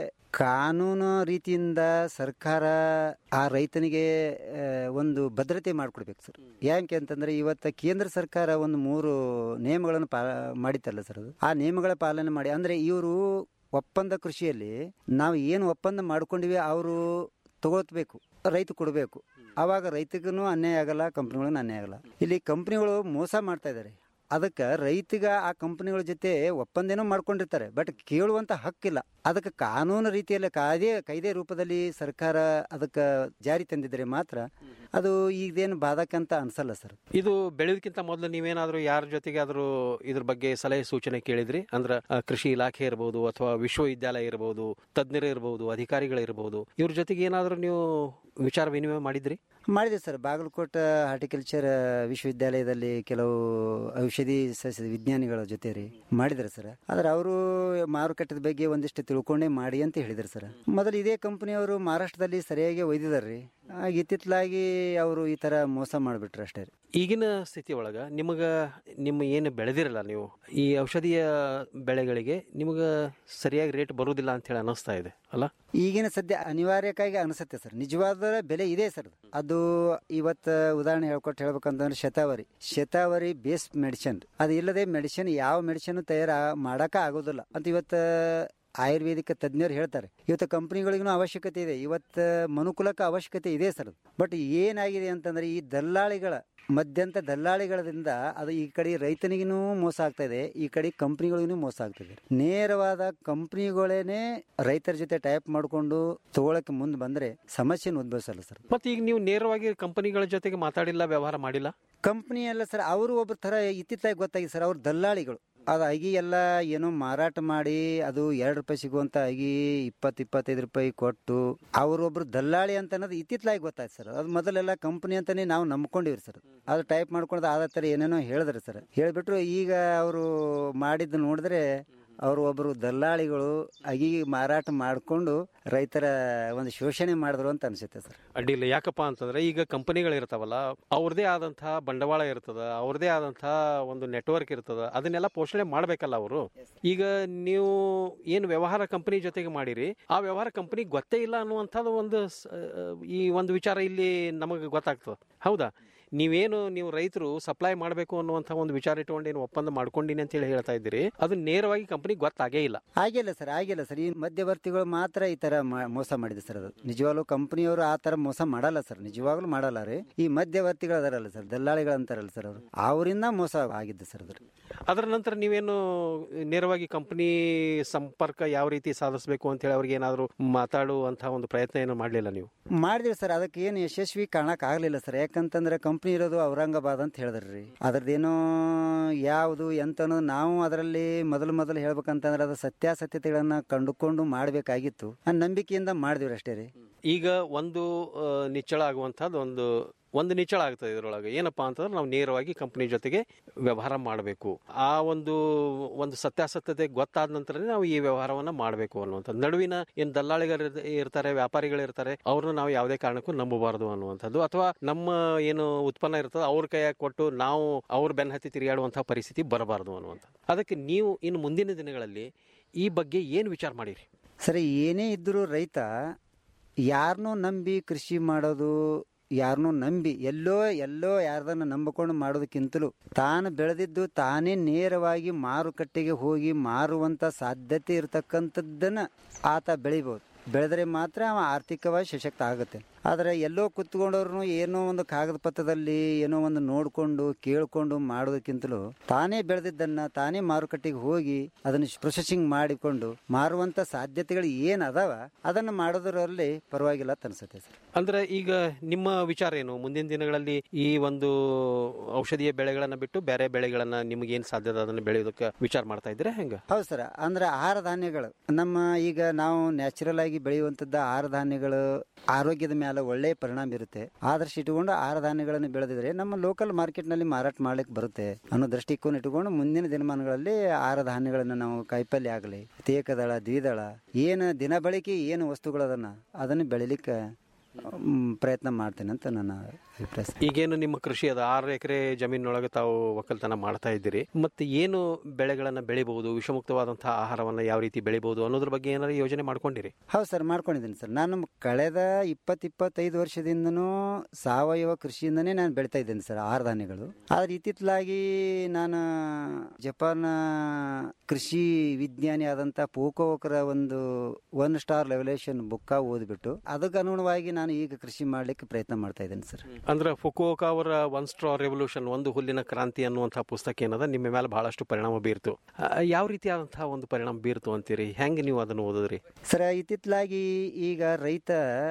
ಕಾನೂನು ರೀತಿಯಿಂದ ಸರ್ಕಾರ ಆ ರೈತನಿಗೆ ಆ, ಒಂದು ಭದ್ರತೆ ಮಾಡಿಕೊಡ್ಬೇಕು ಸರ್ ಯಾಕೆ ಅಂತಂದ್ರೆ ಇವತ್ತು ಕೇಂದ್ರ ಸರ್ಕಾರ ಒಂದು ಮೂರು ನಿಯಮಗಳನ್ನು ಪಾ ಮಾಡಿತ್ತಲ್ಲ ಸರ್ ಅದು ಆ ನಿಯಮಗಳ ಪಾಲನೆ ಮಾಡಿ ಅಂದ್ರೆ ಇವರು ಒಪ್ಪಂದ ಕೃಷಿಯಲ್ಲಿ ನಾವು ಏನು ಒಪ್ಪಂದ ಮಾಡ್ಕೊಂಡಿವಿ ಅವರು ತಗೋತ್ಬೇಕು ರೈತ ಕೊಡಬೇಕು ಆವಾಗ ರೈತಗೂ ಅನ್ಯಾಯ ಆಗಲ್ಲ ಕಂಪ್ನಿಗಳಿಗೂ ಅನ್ಯಾಯ ಆಗಲ್ಲ ಇಲ್ಲಿ ಕಂಪ್ನಿಗಳು ಮೋಸ ಮಾಡ್ತಾ ಇದ್ದಾರೆ ಅದಕ್ಕೆ ರೈತಗ ಆ ಕಂಪನಿಗಳ ಜೊತೆ ಒಪ್ಪಂದೇನೋ ಮಾಡ್ಕೊಂಡಿರ್ತಾರೆ ಬಟ್ ಕೇಳುವಂತ ಹಕ್ಕಿಲ್ಲ ಅದಕ್ಕೆ ಕಾನೂನು ರೀತಿಯಲ್ಲಿ ಕಾಯ್ದೆ ಕಾಯ್ದೆ ರೂಪದಲ್ಲಿ ಸರ್ಕಾರ ಅದಕ್ಕೆ ಜಾರಿ ತಂದಿದ್ರೆ ಮಾತ್ರ ಅದು ಈಗೇನು ಬಾಧಕಂತ ಅನ್ಸಲ್ಲ ಸರ್ ಇದು ಬೆಳೆಯೋದಕ್ಕಿಂತ ಮೊದಲು ನೀವೇನಾದ್ರೂ ಯಾರ ಜೊತೆಗೆ ಆದ್ರೂ ಇದ್ರ ಬಗ್ಗೆ ಸಲಹೆ ಸೂಚನೆ ಕೇಳಿದ್ರಿ ಅಂದ್ರ ಆ, ಕೃಷಿ ಇಲಾಖೆ ಇರಬಹುದು ಅಥವಾ ವಿಶ್ವವಿದ್ಯಾಲಯ ಇರಬಹುದು ತಜ್ಞರು ಇರಬಹುದು ಅಧಿಕಾರಿಗಳು ಇರಬಹುದು ಇವ್ರ ಜೊತೆಗೆ ಏನಾದ್ರೂ ನೀವು ವಿಚಾರ ವಿನಿಮಯ ಮಾಡಿದ್ರಿ ಮಾಡಿದೆ ಸರ್ ಬಾಗಲಕೋಟೆ ಹಾರ್ಟಿಕಲ್ಚರ್ ವಿಶ್ವವಿದ್ಯಾಲಯದಲ್ಲಿ ಕೆಲವು ಔಷಧಿ ಸಸ್ಯ ವಿಜ್ಞಾನಿಗಳ ಜೊತೆ ರೀ ಮಾಡಿದ್ದಾರೆ ಸರ್ ಆದ್ರೆ ಅವರು ಮಾರುಕಟ್ಟೆ ಬಗ್ಗೆ ಒಂದಿಷ್ಟು ತಿಳ್ಕೊಂಡೇ ಮಾಡಿ ಅಂತ ಹೇಳಿದ್ರು ಸರ್ ಮೊದಲು ಇದೇ ಕಂಪನಿಯವರು ಮಹಾರಾಷ್ಟ್ರದಲ್ಲಿ ಸರಿಯಾಗಿ ಒಯ್ದಿದ್ದಾರೆ ರೀ ಆಗ ಇತ್ತಿತ್ತಲಾಗಿ ಅವರು ಈ ತರ ಮೋಸ ಮಾಡಿಬಿಟ್ರು ಅಷ್ಟೇ ರೀ ಈಗಿನ ಸ್ಥಿತಿ ಒಳಗ ನಿಮಗ ನಿಮ್ಮ ಏನು ಬೆಳೆದಿರಲ್ಲ ನೀವು ಈ ಔಷಧೀಯ ಬೆಳೆಗಳಿಗೆ ನಿಮಗ ಸರಿಯಾಗಿ ರೇಟ್ ಬರುವುದಿಲ್ಲ ಅಂತ ಹೇಳಿ ಅನಿಸ್ತಾ ಇದೆ ಅಲ್ಲ ಈಗಿನ ಸದ್ಯ ಅನಿವಾರ್ಯಕ್ಕಾಗಿ ಅನಿಸುತ್ತೆ ಸರ್ ನಿಜವಾದ ಬೆಲೆ ಇದೆ ಸರ್ ಅದು ಇವತ್ತು ಉದಾಹರಣೆ ಹೇಳ್ಕೊಟ್ಟು ಹೇಳ್ಬೇಕಂತಂದ್ರೆ ಶತಾವರಿ ಶತಾವರಿ ಬೇಸ್ ಮೆಡಿಸಿನ್ ಅದು ಇಲ್ಲದೆ ಮೆಡಿಸಿನ್ ಯಾವ ಮೆಡಿಸಿನ್ ತಯಾರ ಮಾಡಕ ಆಗೋದಿಲ್ಲ ಅಂತ ಇವತ್ತು ಆಯುರ್ವೇದಿಕ ತಜ್ಞರು ಹೇಳ್ತಾರೆ ಇವತ್ತು ಕಂಪ್ನಿಗಳಿಗೂ ಅವಶ್ಯಕತೆ ಇದೆ ಇವತ್ತು ಮನುಕುಲಕ್ಕೆ ಅವಶ್ಯಕತೆ ಇದೆ ಸರ್ ಬಟ್ ಏನಾಗಿದೆ ಅಂತಂದ್ರೆ ಈ ದಲ್ಲಾಳಿಗಳ ಮಧ್ಯಂತ ದಲ್ಲಾಳಿಗಳಿಂದ ಅದು ಈ ಕಡೆ ರೈತನಿಗೂ ಮೋಸ ಆಗ್ತಾ ಇದೆ ಈ ಕಡೆ ಕಂಪ್ನಿಗಳಿಗೂ ಮೋಸ ಆಗ್ತಿದೆ ನೇರವಾದ ಕಂಪ್ನಿಗಳೇನೆ ರೈತರ ಜೊತೆ ಟೈಪ್ ಮಾಡಿಕೊಂಡು ತಗೊಳಕ್ಕೆ ಮುಂದೆ ಬಂದ್ರೆ ಸಮಸ್ಯೆನ ಉದ್ಭವಿಸಲ್ಲ ಸರ್ ಮತ್ತೆ ಈಗ ನೀವು ನೇರವಾಗಿ ಕಂಪನಿಗಳ ಜೊತೆಗೆ ಮಾತಾಡಿಲ್ಲ ವ್ಯವಹಾರ ಮಾಡಿಲ್ಲ ಕಂಪ್ನಿ ಎಲ್ಲ ಸರ್ ಅವರು ಒಬ್ಬ ತರ ಇತ್ತಿತ್ತಾಗಿ ಗೊತ್ತಾಗಿ ಸರ್ ಅವ್ರು ದಲ್ಲಾಳಿಗಳು ಅದು ಅಗಿ ಎಲ್ಲ ಏನೋ ಮಾರಾಟ ಮಾಡಿ ಅದು ಎರಡು ರೂಪಾಯಿ ಸಿಗುವಂತ ಅಗಿ ಇಪ್ಪತ್ತು ಇಪ್ಪತ್ತೈದು ರೂಪಾಯಿ ಕೊಟ್ಟು ಅವರೊಬ್ರು ದಲ್ಲಾಳಿ ಅಂತ ಅನ್ನೋದು ಇತ್ತಿತ್ತಲಾಗಿ ಗೊತ್ತಾಯ್ತು ಸರ್ ಅದು ಮೊದಲೆಲ್ಲ ಕಂಪ್ನಿ ಅಂತಾನೆ ನಾವು ನಂಬ್ಕೊಂಡಿವ್ರಿ ಸರ್ ಅದು ಟೈಪ್ ಮಾಡ್ಕೊಂಡು ಆದ ಥರ ಏನೇನೋ ಹೇಳಿದ್ರು ಸರ್ ಹೇಳಿಬಿಟ್ರು ಈಗ ಅವರು ಮಾಡಿದ್ದು ನೋಡಿದ್ರೆ ಅವರು ಒಬ್ಬರು ದಲ್ಲಾಳಿಗಳು ಅಗಿ ಮಾರಾಟ ಮಾಡಿಕೊಂಡು ರೈತರ ಒಂದು ಶೋಷಣೆ ಮಾಡಿದ್ರು ಅಂತ ಅನ್ಸುತ್ತೆ ಸರ್ ಅಡ್ಡಿಲ್ಲ ಯಾಕಪ್ಪ ಅಂತಂದ್ರೆ ಈಗ ಕಂಪನಿಗಳು ಇರ್ತಾವಲ್ಲ ಅವ್ರದೇ ಆದಂತಹ ಬಂಡವಾಳ ಇರ್ತದ ಅವ್ರದೇ ಆದಂತಹ ಒಂದು ನೆಟ್ವರ್ಕ್ ಇರ್ತದ ಅದನ್ನೆಲ್ಲ ಪೋಷಣೆ ಮಾಡ್ಬೇಕಲ್ಲ ಅವರು ಈಗ ನೀವು ಏನು ವ್ಯವಹಾರ ಕಂಪನಿ ಜೊತೆಗೆ ಮಾಡಿರಿ ಆ ವ್ಯವಹಾರ ಕಂಪನಿ ಗೊತ್ತೇ ಇಲ್ಲ ಅನ್ನುವಂಥದ್ದು ಒಂದು ಸ- ಈ ಒಂದು ವಿಚಾರ ಇಲ್ಲಿ ನಮಗೆ ಗೊತ್ತಾಗ್ತದೆ ಹೌದಾ ನೀವೇನು ನೀವು ರೈತರು ಸಪ್ಲೈ ಮಾಡಬೇಕು ಅನ್ನುವಂಥ ಒಂದು ವಿಚಾರ ಇಟ್ಕೊಂಡು ಏನು ಒಪ್ಪಂದ ಮಾಡ್ಕೊಂಡಿನಿ ಅಂತ ಹೇಳಿ ಹೇಳ್ತಾ ಇದ್ದೀರಿ ಅದು ನೇರವಾಗಿ ಕಂಪನಿ ಗೊತ್ತಾಗೇ ಇಲ್ಲ ಆಗಿಲ್ಲ ಸರ್ ಆಗಿಲ್ಲ ಸರ್ ಈ ಮಧ್ಯವರ್ತಿಗಳು ಮಾತ್ರ ಈ ತರ ಮಾ- ಮೋಸ ಮಾಡಿದೆ ಸರ್ ಅದು ನಿಜವಾಗ್ಲೂ ಕಂಪನಿಯವರು ಆ ತರ ಮೋಸ ಮಾಡಲ್ಲ ಸರ್ ನಿಜವಾಗ್ಲೂ ಮಾಡಲ್ಲ ರೀ ಈ ಮಧ್ಯವರ್ತಿಗಳು ಅದಾರಲ್ಲ ಸರ್ ದಲ್ಲಾಳಿಗಳು ಅಂತಾರಲ್ಲ ಸರ್ ಅವರು ಅವರಿಂದ ಮೋಸ ಆಗಿದ್ದು ಸರ್ ಅದ್ರ ಅದರ ನಂತರ ನೀವೇನು ನೇರವಾಗಿ ಕಂಪನಿ ಸಂಪರ್ಕ ಯಾವ ರೀತಿ ಸಾಧಿಸಬೇಕು ಅಂತ ಹೇಳಿ ಅವ್ರಿಗೆ ಏನಾದರೂ ಮಾತಾಡುವಂತಹ ಒಂದು ಪ್ರಯತ್ನ ಏನು ಮಾಡಲಿಲ್ಲ ನೀವು ಮಾಡಿದ್ವಿ ಸರ್ ಅದಕ್ಕೆ ಏನು ಯಶಸ್ವಿ ಕಾಣಕ್ ಆಗ್ಲಿಲ್ಲ ಸರ್ ಯಾಕಂತಂದ್ರೆ ಕಂಪ್ನಿ ಇರೋದು ಔರಂಗಾಬಾದ್ ಅಂತ ಹೇಳಿದ್ರಿ ಅದ್ರದ್ದೇನೋ ಯಾವುದು ಎಂತ ಅನ್ನೋದು ನಾವು ಅದರಲ್ಲಿ ಮೊದಲು ಮೊದಲು ಹೇಳ್ಬೇಕಂತಂದ್ರೆ ಅದು ಸತ್ಯಾಸತ್ಯತೆಗಳನ್ನ ಕಂಡುಕೊಂಡು ಮಾಡಬೇಕಾಗಿತ್ತು ಆ ನಂಬಿಕೆಯಿಂದ ಮಾಡಿದ್ವಿ ಅಷ್ಟೇ ರೀ ಈಗ ಒಂದು ಆ, ನಿಚ್ಚಳ ಆಗುವಂಥದ್ದು ಒಂದು ಒಂದು ನಿಚ್ಚಳ ಆಗ್ತದೆ ಇದರೊಳಗೆ ಏನಪ್ಪಾ ಅಂತಂದ್ರೆ ನಾವು ನೇರವಾಗಿ ಕಂಪನಿ ಜೊತೆಗೆ ವ್ಯವಹಾರ ಮಾಡಬೇಕು ಆ ಒಂದು ಒಂದು ಸತ್ಯಾಸತ್ಯತೆ ಗೊತ್ತಾದ ನಂತರ ನಾವು ಈ ವ್ಯವಹಾರವನ್ನ ಮಾಡಬೇಕು ಅನ್ನುವಂಥದ್ದು ನಡುವಿನ ಏನು ದಲ್ಲಾಳಿಗಳು ಇರ್- ಇರ್ತಾರೆ ವ್ಯಾಪಾರಿಗಳು ಇರ್ತಾರೆ ಅವ್ರನ್ನ ನಾವು ಯಾವುದೇ ಕಾರಣಕ್ಕೂ ನಂಬಬಾರದು ಅನ್ನುವಂಥದ್ದು ಅಥವಾ ನಮ್ಮ ಏನು ಉತ್ಪನ್ನ ಇರ್ತದೆ ಅವ್ರ ಕೈಯಾಗ ಕೊಟ್ಟು ನಾವು ಅವ್ರ ಬೆನ್ನ ಹತ್ತಿ ತಿರುಗಾಡುವಂತಹ ಪರಿಸ್ಥಿತಿ ಬರಬಾರದು ಅನ್ನುವಂಥದ್ದು ಅದಕ್ಕೆ ನೀವು ಇನ್ನು ಮುಂದಿನ ದಿನಗಳಲ್ಲಿ ಈ ಬಗ್ಗೆ ಏನು ವಿಚಾರ ಮಾಡಿರಿ ಸರಿ ಏನೇ ಇದ್ದರೂ ರೈತ ಯಾರನ್ನೂ ನಂಬಿ ಕೃಷಿ ಮಾಡೋದು ಯಾರನ್ನೂ ನಂಬಿ ಎಲ್ಲೋ ಎಲ್ಲೋ ಯಾರ್ದನ್ನ ನಂಬಿಕೊಂಡು ಮಾಡೋದಕ್ಕಿಂತಲೂ ತಾನು ಬೆಳೆದಿದ್ದು ತಾನೇ ನೇರವಾಗಿ ಮಾರುಕಟ್ಟೆಗೆ ಹೋಗಿ ಮಾರುವಂತ ಸಾಧ್ಯತೆ ಇರತಕ್ಕಂಥದ್ದನ್ನ ಆತ ಬೆಳಿಬೋದು ಬೆಳೆದರೆ ಮಾತ್ರ ಅವ ಆರ್ಥಿಕವಾಗಿ ಸಶಕ್ತ ಆಗುತ್ತೆ ಆದರೆ ಎಲ್ಲೋ ಕುತ್ಕೊಂಡವ್ರು ಏನೋ ಒಂದು ಕಾಗದ ಪತ್ರದಲ್ಲಿ ಏನೋ ಒಂದು ನೋಡಿಕೊಂಡು ಕೇಳಿಕೊಂಡು ಮಾಡೋದಕ್ಕಿಂತಲೂ ತಾನೇ ಬೆಳೆದಿದ್ದನ್ನು ತಾನೇ ಮಾರುಕಟ್ಟೆಗೆ ಹೋಗಿ ಅದನ್ನು ಪ್ರೊಸೆಸಿಂಗ್ ಮಾಡಿಕೊಂಡು ಮಾರುವಂಥ ಸಾಧ್ಯತೆಗಳು ಏನು ಅದಾವ ಅದನ್ನು ಮಾಡೋದರಲ್ಲಿ ಪರವಾಗಿಲ್ಲ ಅಂತ ಅನ್ಸುತ್ತೆ ಸರ್ ಅಂದ್ರೆ ಈಗ ನಿಮ್ಮ ವಿಚಾರ ಏನು ಮುಂದಿನ ದಿನಗಳಲ್ಲಿ ಈ ಒಂದು ಔಷಧೀಯ ಬೆಳೆಗಳನ್ನ ಬಿಟ್ಟು ಬೇರೆ ಬೆಳೆಗಳನ್ನ ನಿಮಗೇನು ಸಾಧ್ಯದ ಅದನ್ನ ಬೆಳೆಯೋದಕ್ಕೆ ವಿಚಾರ ಮಾಡ್ತಾ ಇದ್ರೆ ಹೆಂಗ ಹೌದು ಸರ್ ಅಂದ್ರೆ ಆಹಾರ ಧಾನ್ಯಗಳು ನಮ್ಮ ಈಗ ನಾವು ನ್ಯಾಚುರಲ್ ಆಗಿ ಬೆಳೆಯುವಂಥದ್ದು ಆಹಾರ ಧಾನ್ಯಗಳು ಆರೋಗ್ಯದ ಮೇಲೆ ಒಳ್ಳೆ ಪರಿಣಾಮ ಇರುತ್ತೆ ಆದರ್ಶ ಇಟ್ಟುಕೊಂಡು ಆಹಾರ ಧಾನ್ಯಗಳನ್ನು ಬೆಳೆದಿದ್ರೆ ನಮ್ಮ ಲೋಕಲ್ ಮಾರ್ಕೆಟ್ನಲ್ಲಿ ಮಾರಾಟ ಮಾಡ್ಲಿಕ್ಕೆ ಬರುತ್ತೆ ಅನ್ನೋ ದೃಷ್ಟಿಕೋನ ಇಟ್ಟುಕೊಂಡು ಮುಂದಿನ ದಿನಮಾನಗಳಲ್ಲಿ ಆಹಾರ ಧಾನ್ಯಗಳನ್ನು ನಾವು ಕಾಯಿಪಲ್ಯ ಆಗಲಿ ಏಕದಳ ದ್ವಿದಳ ಏನು ದಿನ ಬಳಕೆ ಏನು ವಸ್ತುಗಳದನ್ನ ಅದನ್ನು ಬೆಳಿಲಿಕ್ಕೆ ಮ್, ಪ್ರಯತ್ನ ಮಾಡ್ತೇನೆ ಅಂತ ನನ್ನ ಅಭಿಪ್ರಾಯ ಸರ್. ಈಗೇನು ನಿಮ್ಮ ಕೃಷಿ ಅದ ಆರು ಎಕರೆ ಜಮೀನೊಳಗೆ ತಾವು ಒಕ್ಕಲ್ತನ ಮಾಡ್ತಾ ಇದ್ದೀರಿ ಮತ್ತೆ ಏನು ಬೆಳೆಗಳನ್ನ ಬೆಳಿಬಹುದು ವಿಷಮುಕ್ತವಾದಂತಹ ಆಹಾರವನ್ನ ಯಾವ ರೀತಿ ಬೆಳಿಬಹುದು ಅನ್ನೋದ್ರ ಬಗ್ಗೆ ಏನಾದ್ರು ಯೋಜನೆ ಮಾಡ್ಕೊಂಡಿರಿ ಹೌದು ಸರ್ ಮಾಡ್ಕೊಂಡಿದ್ದೀನಿ ಸರ್ ನಾನು ಕಳೆದ ಇಪ್ಪತ್ತು ಇಪ್ಪತ್ತೈದು ವರ್ಷದಿಂದನೂ ಸಾವಯವ ಕೃಷಿಯಿಂದನೇ ನಾನು ಬೆಳಿತಾ ಇದ್ದೇನೆ ಸರ್ ಆಹಾರ ಧಾನ್ಯಗಳು ಆದ್ರೆ ಇತ್ತಿತ್ತಲಾಗಿ ನಾನು ಜಪಾನ್ ಕೃಷಿ ವಿಜ್ಞಾನಿ ಆದಂಥ ಪೋಕೋಕರ ಒಂದು ಒನ್ ಸ್ಟಾರ್ ಲೆವಲೇಷನ್ ಬುಕ್ಕ ಓದ್ಬಿಟ್ಟು ಅದಕ್ಕೆ ಅನುಗುಣವಾಗಿ ನಾನು ಈಗ ಕೃಷಿ ಮಾಡ್ಲಿಕ್ಕೆ ಪ್ರಯತ್ನ ಮಾಡ್ತಾ ಇದ್ದೇನೆ ಸರ್ ಅಂದ್ರೆ ಫುಕೋಕಾ ಅವರ ಒನ್ ಸ್ಟ್ರಾ ರೆವಲ್ಯೂಷನ್ ಒಂದು ಹುಲ್ಲಿನ ಕ್ರಾಂತಿ ಅನ್ನುವಂತಹ ಪುಸ್ತಕ ಏನದ ನಿಮ್ಮ ಮೇಲೆ ಬಹಳಷ್ಟು ಪರಿಣಾಮ ಬೀರ್ತು ಆ, ಯಾವ ರೀತಿಯಾದಂತಹ ಒಂದು ಪರಿಣಾಮ ಬೀರ್ತು ಅಂತೀರಿ ಹೆಂಗೆ ನೀವು ಅದನ್ನು ಓದಿದ್ರಿ ಸರ್ ಇತ್ತಿತ್ತಲಾಗಿ ಈಗ ರೈತ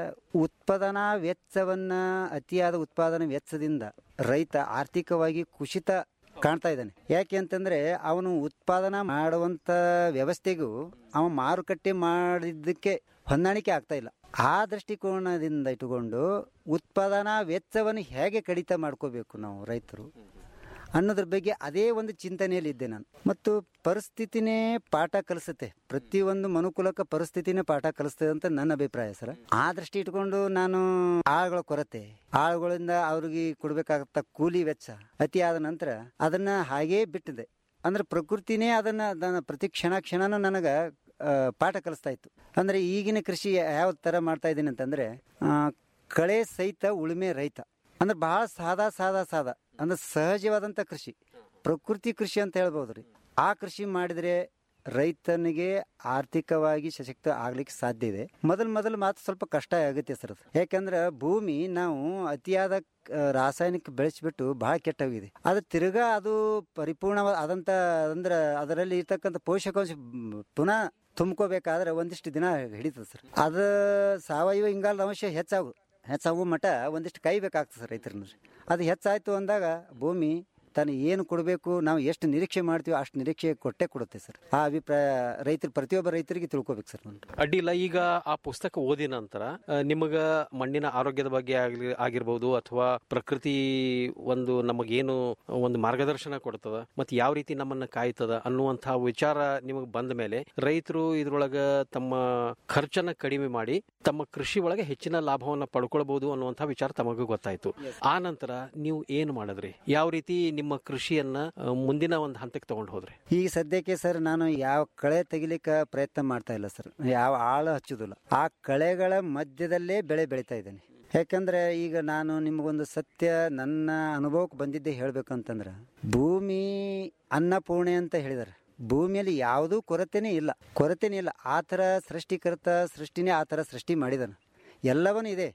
ಉತ್ಪಾದನಾ ವೆಚ್ಚವನ್ನ ಅತಿಯಾದ ಉತ್ಪಾದನಾ ವೆಚ್ಚದಿಂದ ರೈತ ಆರ್ಥಿಕವಾಗಿ ಕುಸಿತ ಕಾಣ್ತಾ ಇದ್ದಾನೆ ಯಾಕೆ ಅಂತಂದ್ರೆ ಅವನು ಉತ್ಪಾದನಾ ಮಾಡುವಂತ ವ್ಯವಸ್ಥೆಗೂ ಅವ ಮಾರುಕಟ್ಟೆ ಮಾಡಿದ್ದಕ್ಕೆ ಹೊಂದಾಣಿಕೆ ಆಗ್ತಾ ಇಲ್ಲ ಆ ದೃಷ್ಟಿಕೋನದಿಂದ ಇಟ್ಟುಕೊಂಡು ಉತ್ಪಾದನಾ ವೆಚ್ಚವನ್ನು ಹೇಗೆ ಕಡಿತ ಮಾಡ್ಕೋಬೇಕು ನಾವು ರೈತರು ಅನ್ನೋದ್ರ ಬಗ್ಗೆ ಅದೇ ಒಂದು ಚಿಂತನೆಯಲ್ಲಿ ಇದ್ದೆ ನಾನು ಮತ್ತು ಪರಿಸ್ಥಿತಿನೇ ಪಾಠ ಕಲಿಸುತ್ತೆ ಪ್ರತಿಯೊಂದು ಮನುಕುಲಕ್ಕೆ ಪರಿಸ್ಥಿತಿನೇ ಪಾಠ ಕಲಿಸ್ತದೆ ಅಂತ ನನ್ನ ಅಭಿಪ್ರಾಯ ಸರ್ ಆ ದೃಷ್ಟಿ ಇಟ್ಕೊಂಡು ನಾನು ಆಳುಗಳ ಕೊರತೆ ಆಳುಗಳಿಂದ ಅವ್ರಿಗೆ ಕೊಡ್ಬೇಕಾಗತ್ತ ಕೂಲಿ ವೆಚ್ಚ ಅತಿ ಆದ ನಂತರ ಅದನ್ನ ಹಾಗೇ ಬಿಟ್ಟಿದೆ ಅಂದ್ರೆ ಪ್ರಕೃತಿನೇ ಅದನ್ನ ಅದನ್ನ ಪ್ರತಿ ಕ್ಷಣ ಕ್ಷಣನೂ ನನಗೆ ಪಾಠ ಕಲಿಸ್ತಾ ಇತ್ತು ಅಂದ್ರೆ ಈಗಿನ ಕೃಷಿ ಯಾವ ತರ ಮಾಡ್ತಾ ಇದ್ದೀನಿ ಅಂತಂದ್ರೆ ಆ, ಕಳೆ ಸಹಿತ ಉಳುಮೆ ರೈತ ಅಂದ್ರೆ ಬಹಳ ಸಾದಾ ಸಾದಾ ಸಾದಾ ಅಂದ್ರೆ ಸಹಜವಾದಂಥ ಕೃಷಿ ಪ್ರಕೃತಿ ಕೃಷಿ ಅಂತ ಹೇಳ್ಬೋದು ರೀ ಆ ಕೃಷಿ ಮಾಡಿದ್ರೆ ರೈತನಿಗೆ ಆರ್ಥಿಕವಾಗಿ ಸಶಕ್ತ ಆಗ್ಲಿಕ್ಕೆ ಸಾಧ್ಯ ಇದೆ ಮೊದಲು ಮೊದಲು ಮಾತ್ರ ಸ್ವಲ್ಪ ಕಷ್ಟ ಆಗುತ್ತೆ ಸರ್ ಅದು ಯಾಕಂದ್ರೆ ಭೂಮಿ ನಾವು ಅತಿಯಾದ ಆ, ರಾಸಾಯನಿಕ ಬೆಳೆಸ್ಬಿಟ್ಟು ಬಹಳ ಕೆಟ್ಟೋಗಿದೆ ಅದು ತಿರ್ಗಾ ಅದು ಪರಿಪೂರ್ಣವಾದ ಆದಂತ ಅಂದ್ರೆ ಅದರಲ್ಲಿ ಇರ್ತಕ್ಕಂಥ ಪೋಷಕಾಂಶ ಮ್, ಪುನಃ ತುಂಬ್ಕೋಬೇಕಾದ್ರೆ ಒಂದಿಷ್ಟು ದಿನ ಹಿಡಿತದೆ ಸರ್ ಅದು ಸಾವಯವ ಇಂಗಾಲದ ಅಂಶ ಹೆಚ್ಚಾಗು ಹೆಚ್ಚಾಗುವ ಮಟ್ಟ ಒಂದಿಷ್ಟು ಕಾಯ್ಬೇಕಾಗ್ತದೆ ಸರ್ ರೈತರನ್ನ ಅದು ಹೆಚ್ಚಾಯ್ತು ಅಂದಾಗ ಭೂಮಿ ತಾನು ಏನು ಕೊಡಬೇಕು ನಾವು ಎಷ್ಟು ನಿರೀಕ್ಷೆ ಮಾಡ್ತೀವೋ ಅಷ್ಟು ನಿರೀಕ್ಷೆ ಕೊಟ್ಟೆ ಕೊಡುತ್ತೆ ಸರ್ ಆ ಅಭಿಪ್ರಾಯ ರೈತರು ಪ್ರತಿಯೊಬ್ಬ ರೈತರಿಗೆ ತಿಳ್ಕೊಬೇಕು ಸರ್ ನಾನು ಅಡ್ಡಿಲ್ಲ ಈಗ ಆ ಪುಸ್ತಕ ಓದಿದ ನಂತರ ಆ, ನಿಮಗ ಮಣ್ಣಿನ ಆರೋಗ್ಯದ ಬಗ್ಗೆ ಆಗ್ಲಿ ಆಗಿರ್ಬೋದು ಅಥವಾ ಪ್ರಕೃತಿ ಒಂದು ನಮಗೇನು ಒಂದು ಮಾರ್ಗದರ್ಶನ ಕೊಡ್ತದ ಮತ್ತೆ ಯಾವ ರೀತಿ ನಮ್ಮನ್ನ ಕಾಯ್ತದ ಅನ್ನುವಂತಹ ವಿಚಾರ ನಿಮಗೆ ಬಂದ ಮೇಲೆ ರೈತರು ಇದ್ರೊಳಗ ತಮ್ಮ ಖರ್ಚನ್ನ ಕಡಿಮೆ ಮಾಡಿ ತಮ್ಮ ಕೃಷಿ ಒಳಗೆ ಹೆಚ್ಚಿನ ಲಾಭವನ್ನ ಪಡ್ಕೊಳ್ಬಹುದು ಅನ್ನುವಂತಹ ವಿಚಾರ ತಮಗೂ ಗೊತ್ತಾಯ್ತು ಆ ನಂತರ ನೀವು ಏನು ಮಾಡಿದ್ರಿ ಯಾವ ರೀತಿ ನಿಮ್ಮ ಕೃಷಿಯನ್ನ ಆ, ಮುಂದಿನ ಒಂದು ಹಂತಕ್ಕೆ ತಗೊಂಡು ಹೋದ್ರಿ ಈಗ ಸದ್ಯಕ್ಕೆ ಸರ್ ನಾನು ಯಾವ ಕಳೆ ತೆಗಿಲಿಕ್ಕೆ ಪ್ರಯತ್ನ ಮಾಡ್ತಾ ಇಲ್ಲ ಸರ್ ಯಾವ ಆಳು ಹಚ್ಚುದಿಲ್ಲ ಆ ಕಳೆಗಳ ಮಧ್ಯದಲ್ಲೇ ಬೆಳೆ ಬೆಳೀತಾ ಇದ್ದೇನೆ ಯಾಕಂದ್ರೆ ಈಗ ನಾನು ನಿಮಗೊಂದು ಸತ್ಯ ನನ್ನ ಅನುಭವಕ್ಕೆ ಬಂದಿದ್ದೆ ಹೇಳ್ಬೇಕಂತಂದ್ರೆ ಭೂಮಿ ಅನ್ನಪೂರ್ಣೆ ಅಂತ ಹೇಳಿದಾರೆ ಭೂಮಿಯಲ್ಲಿ ಯಾವುದೂ ಕೊರತೆನೇ ಇಲ್ಲ ಕೊರತೆನೇ ಇಲ್ಲ ಆ ಥರ ಸೃಷ್ಟಿಕರ್ತ ಸೃಷ್ಟಿನೇ ಆ ಥರ ಸೃಷ್ಟಿ ಮಾಡಿದಾನೆ ಎಲ್ಲವನ್ನೂ ಇದೆ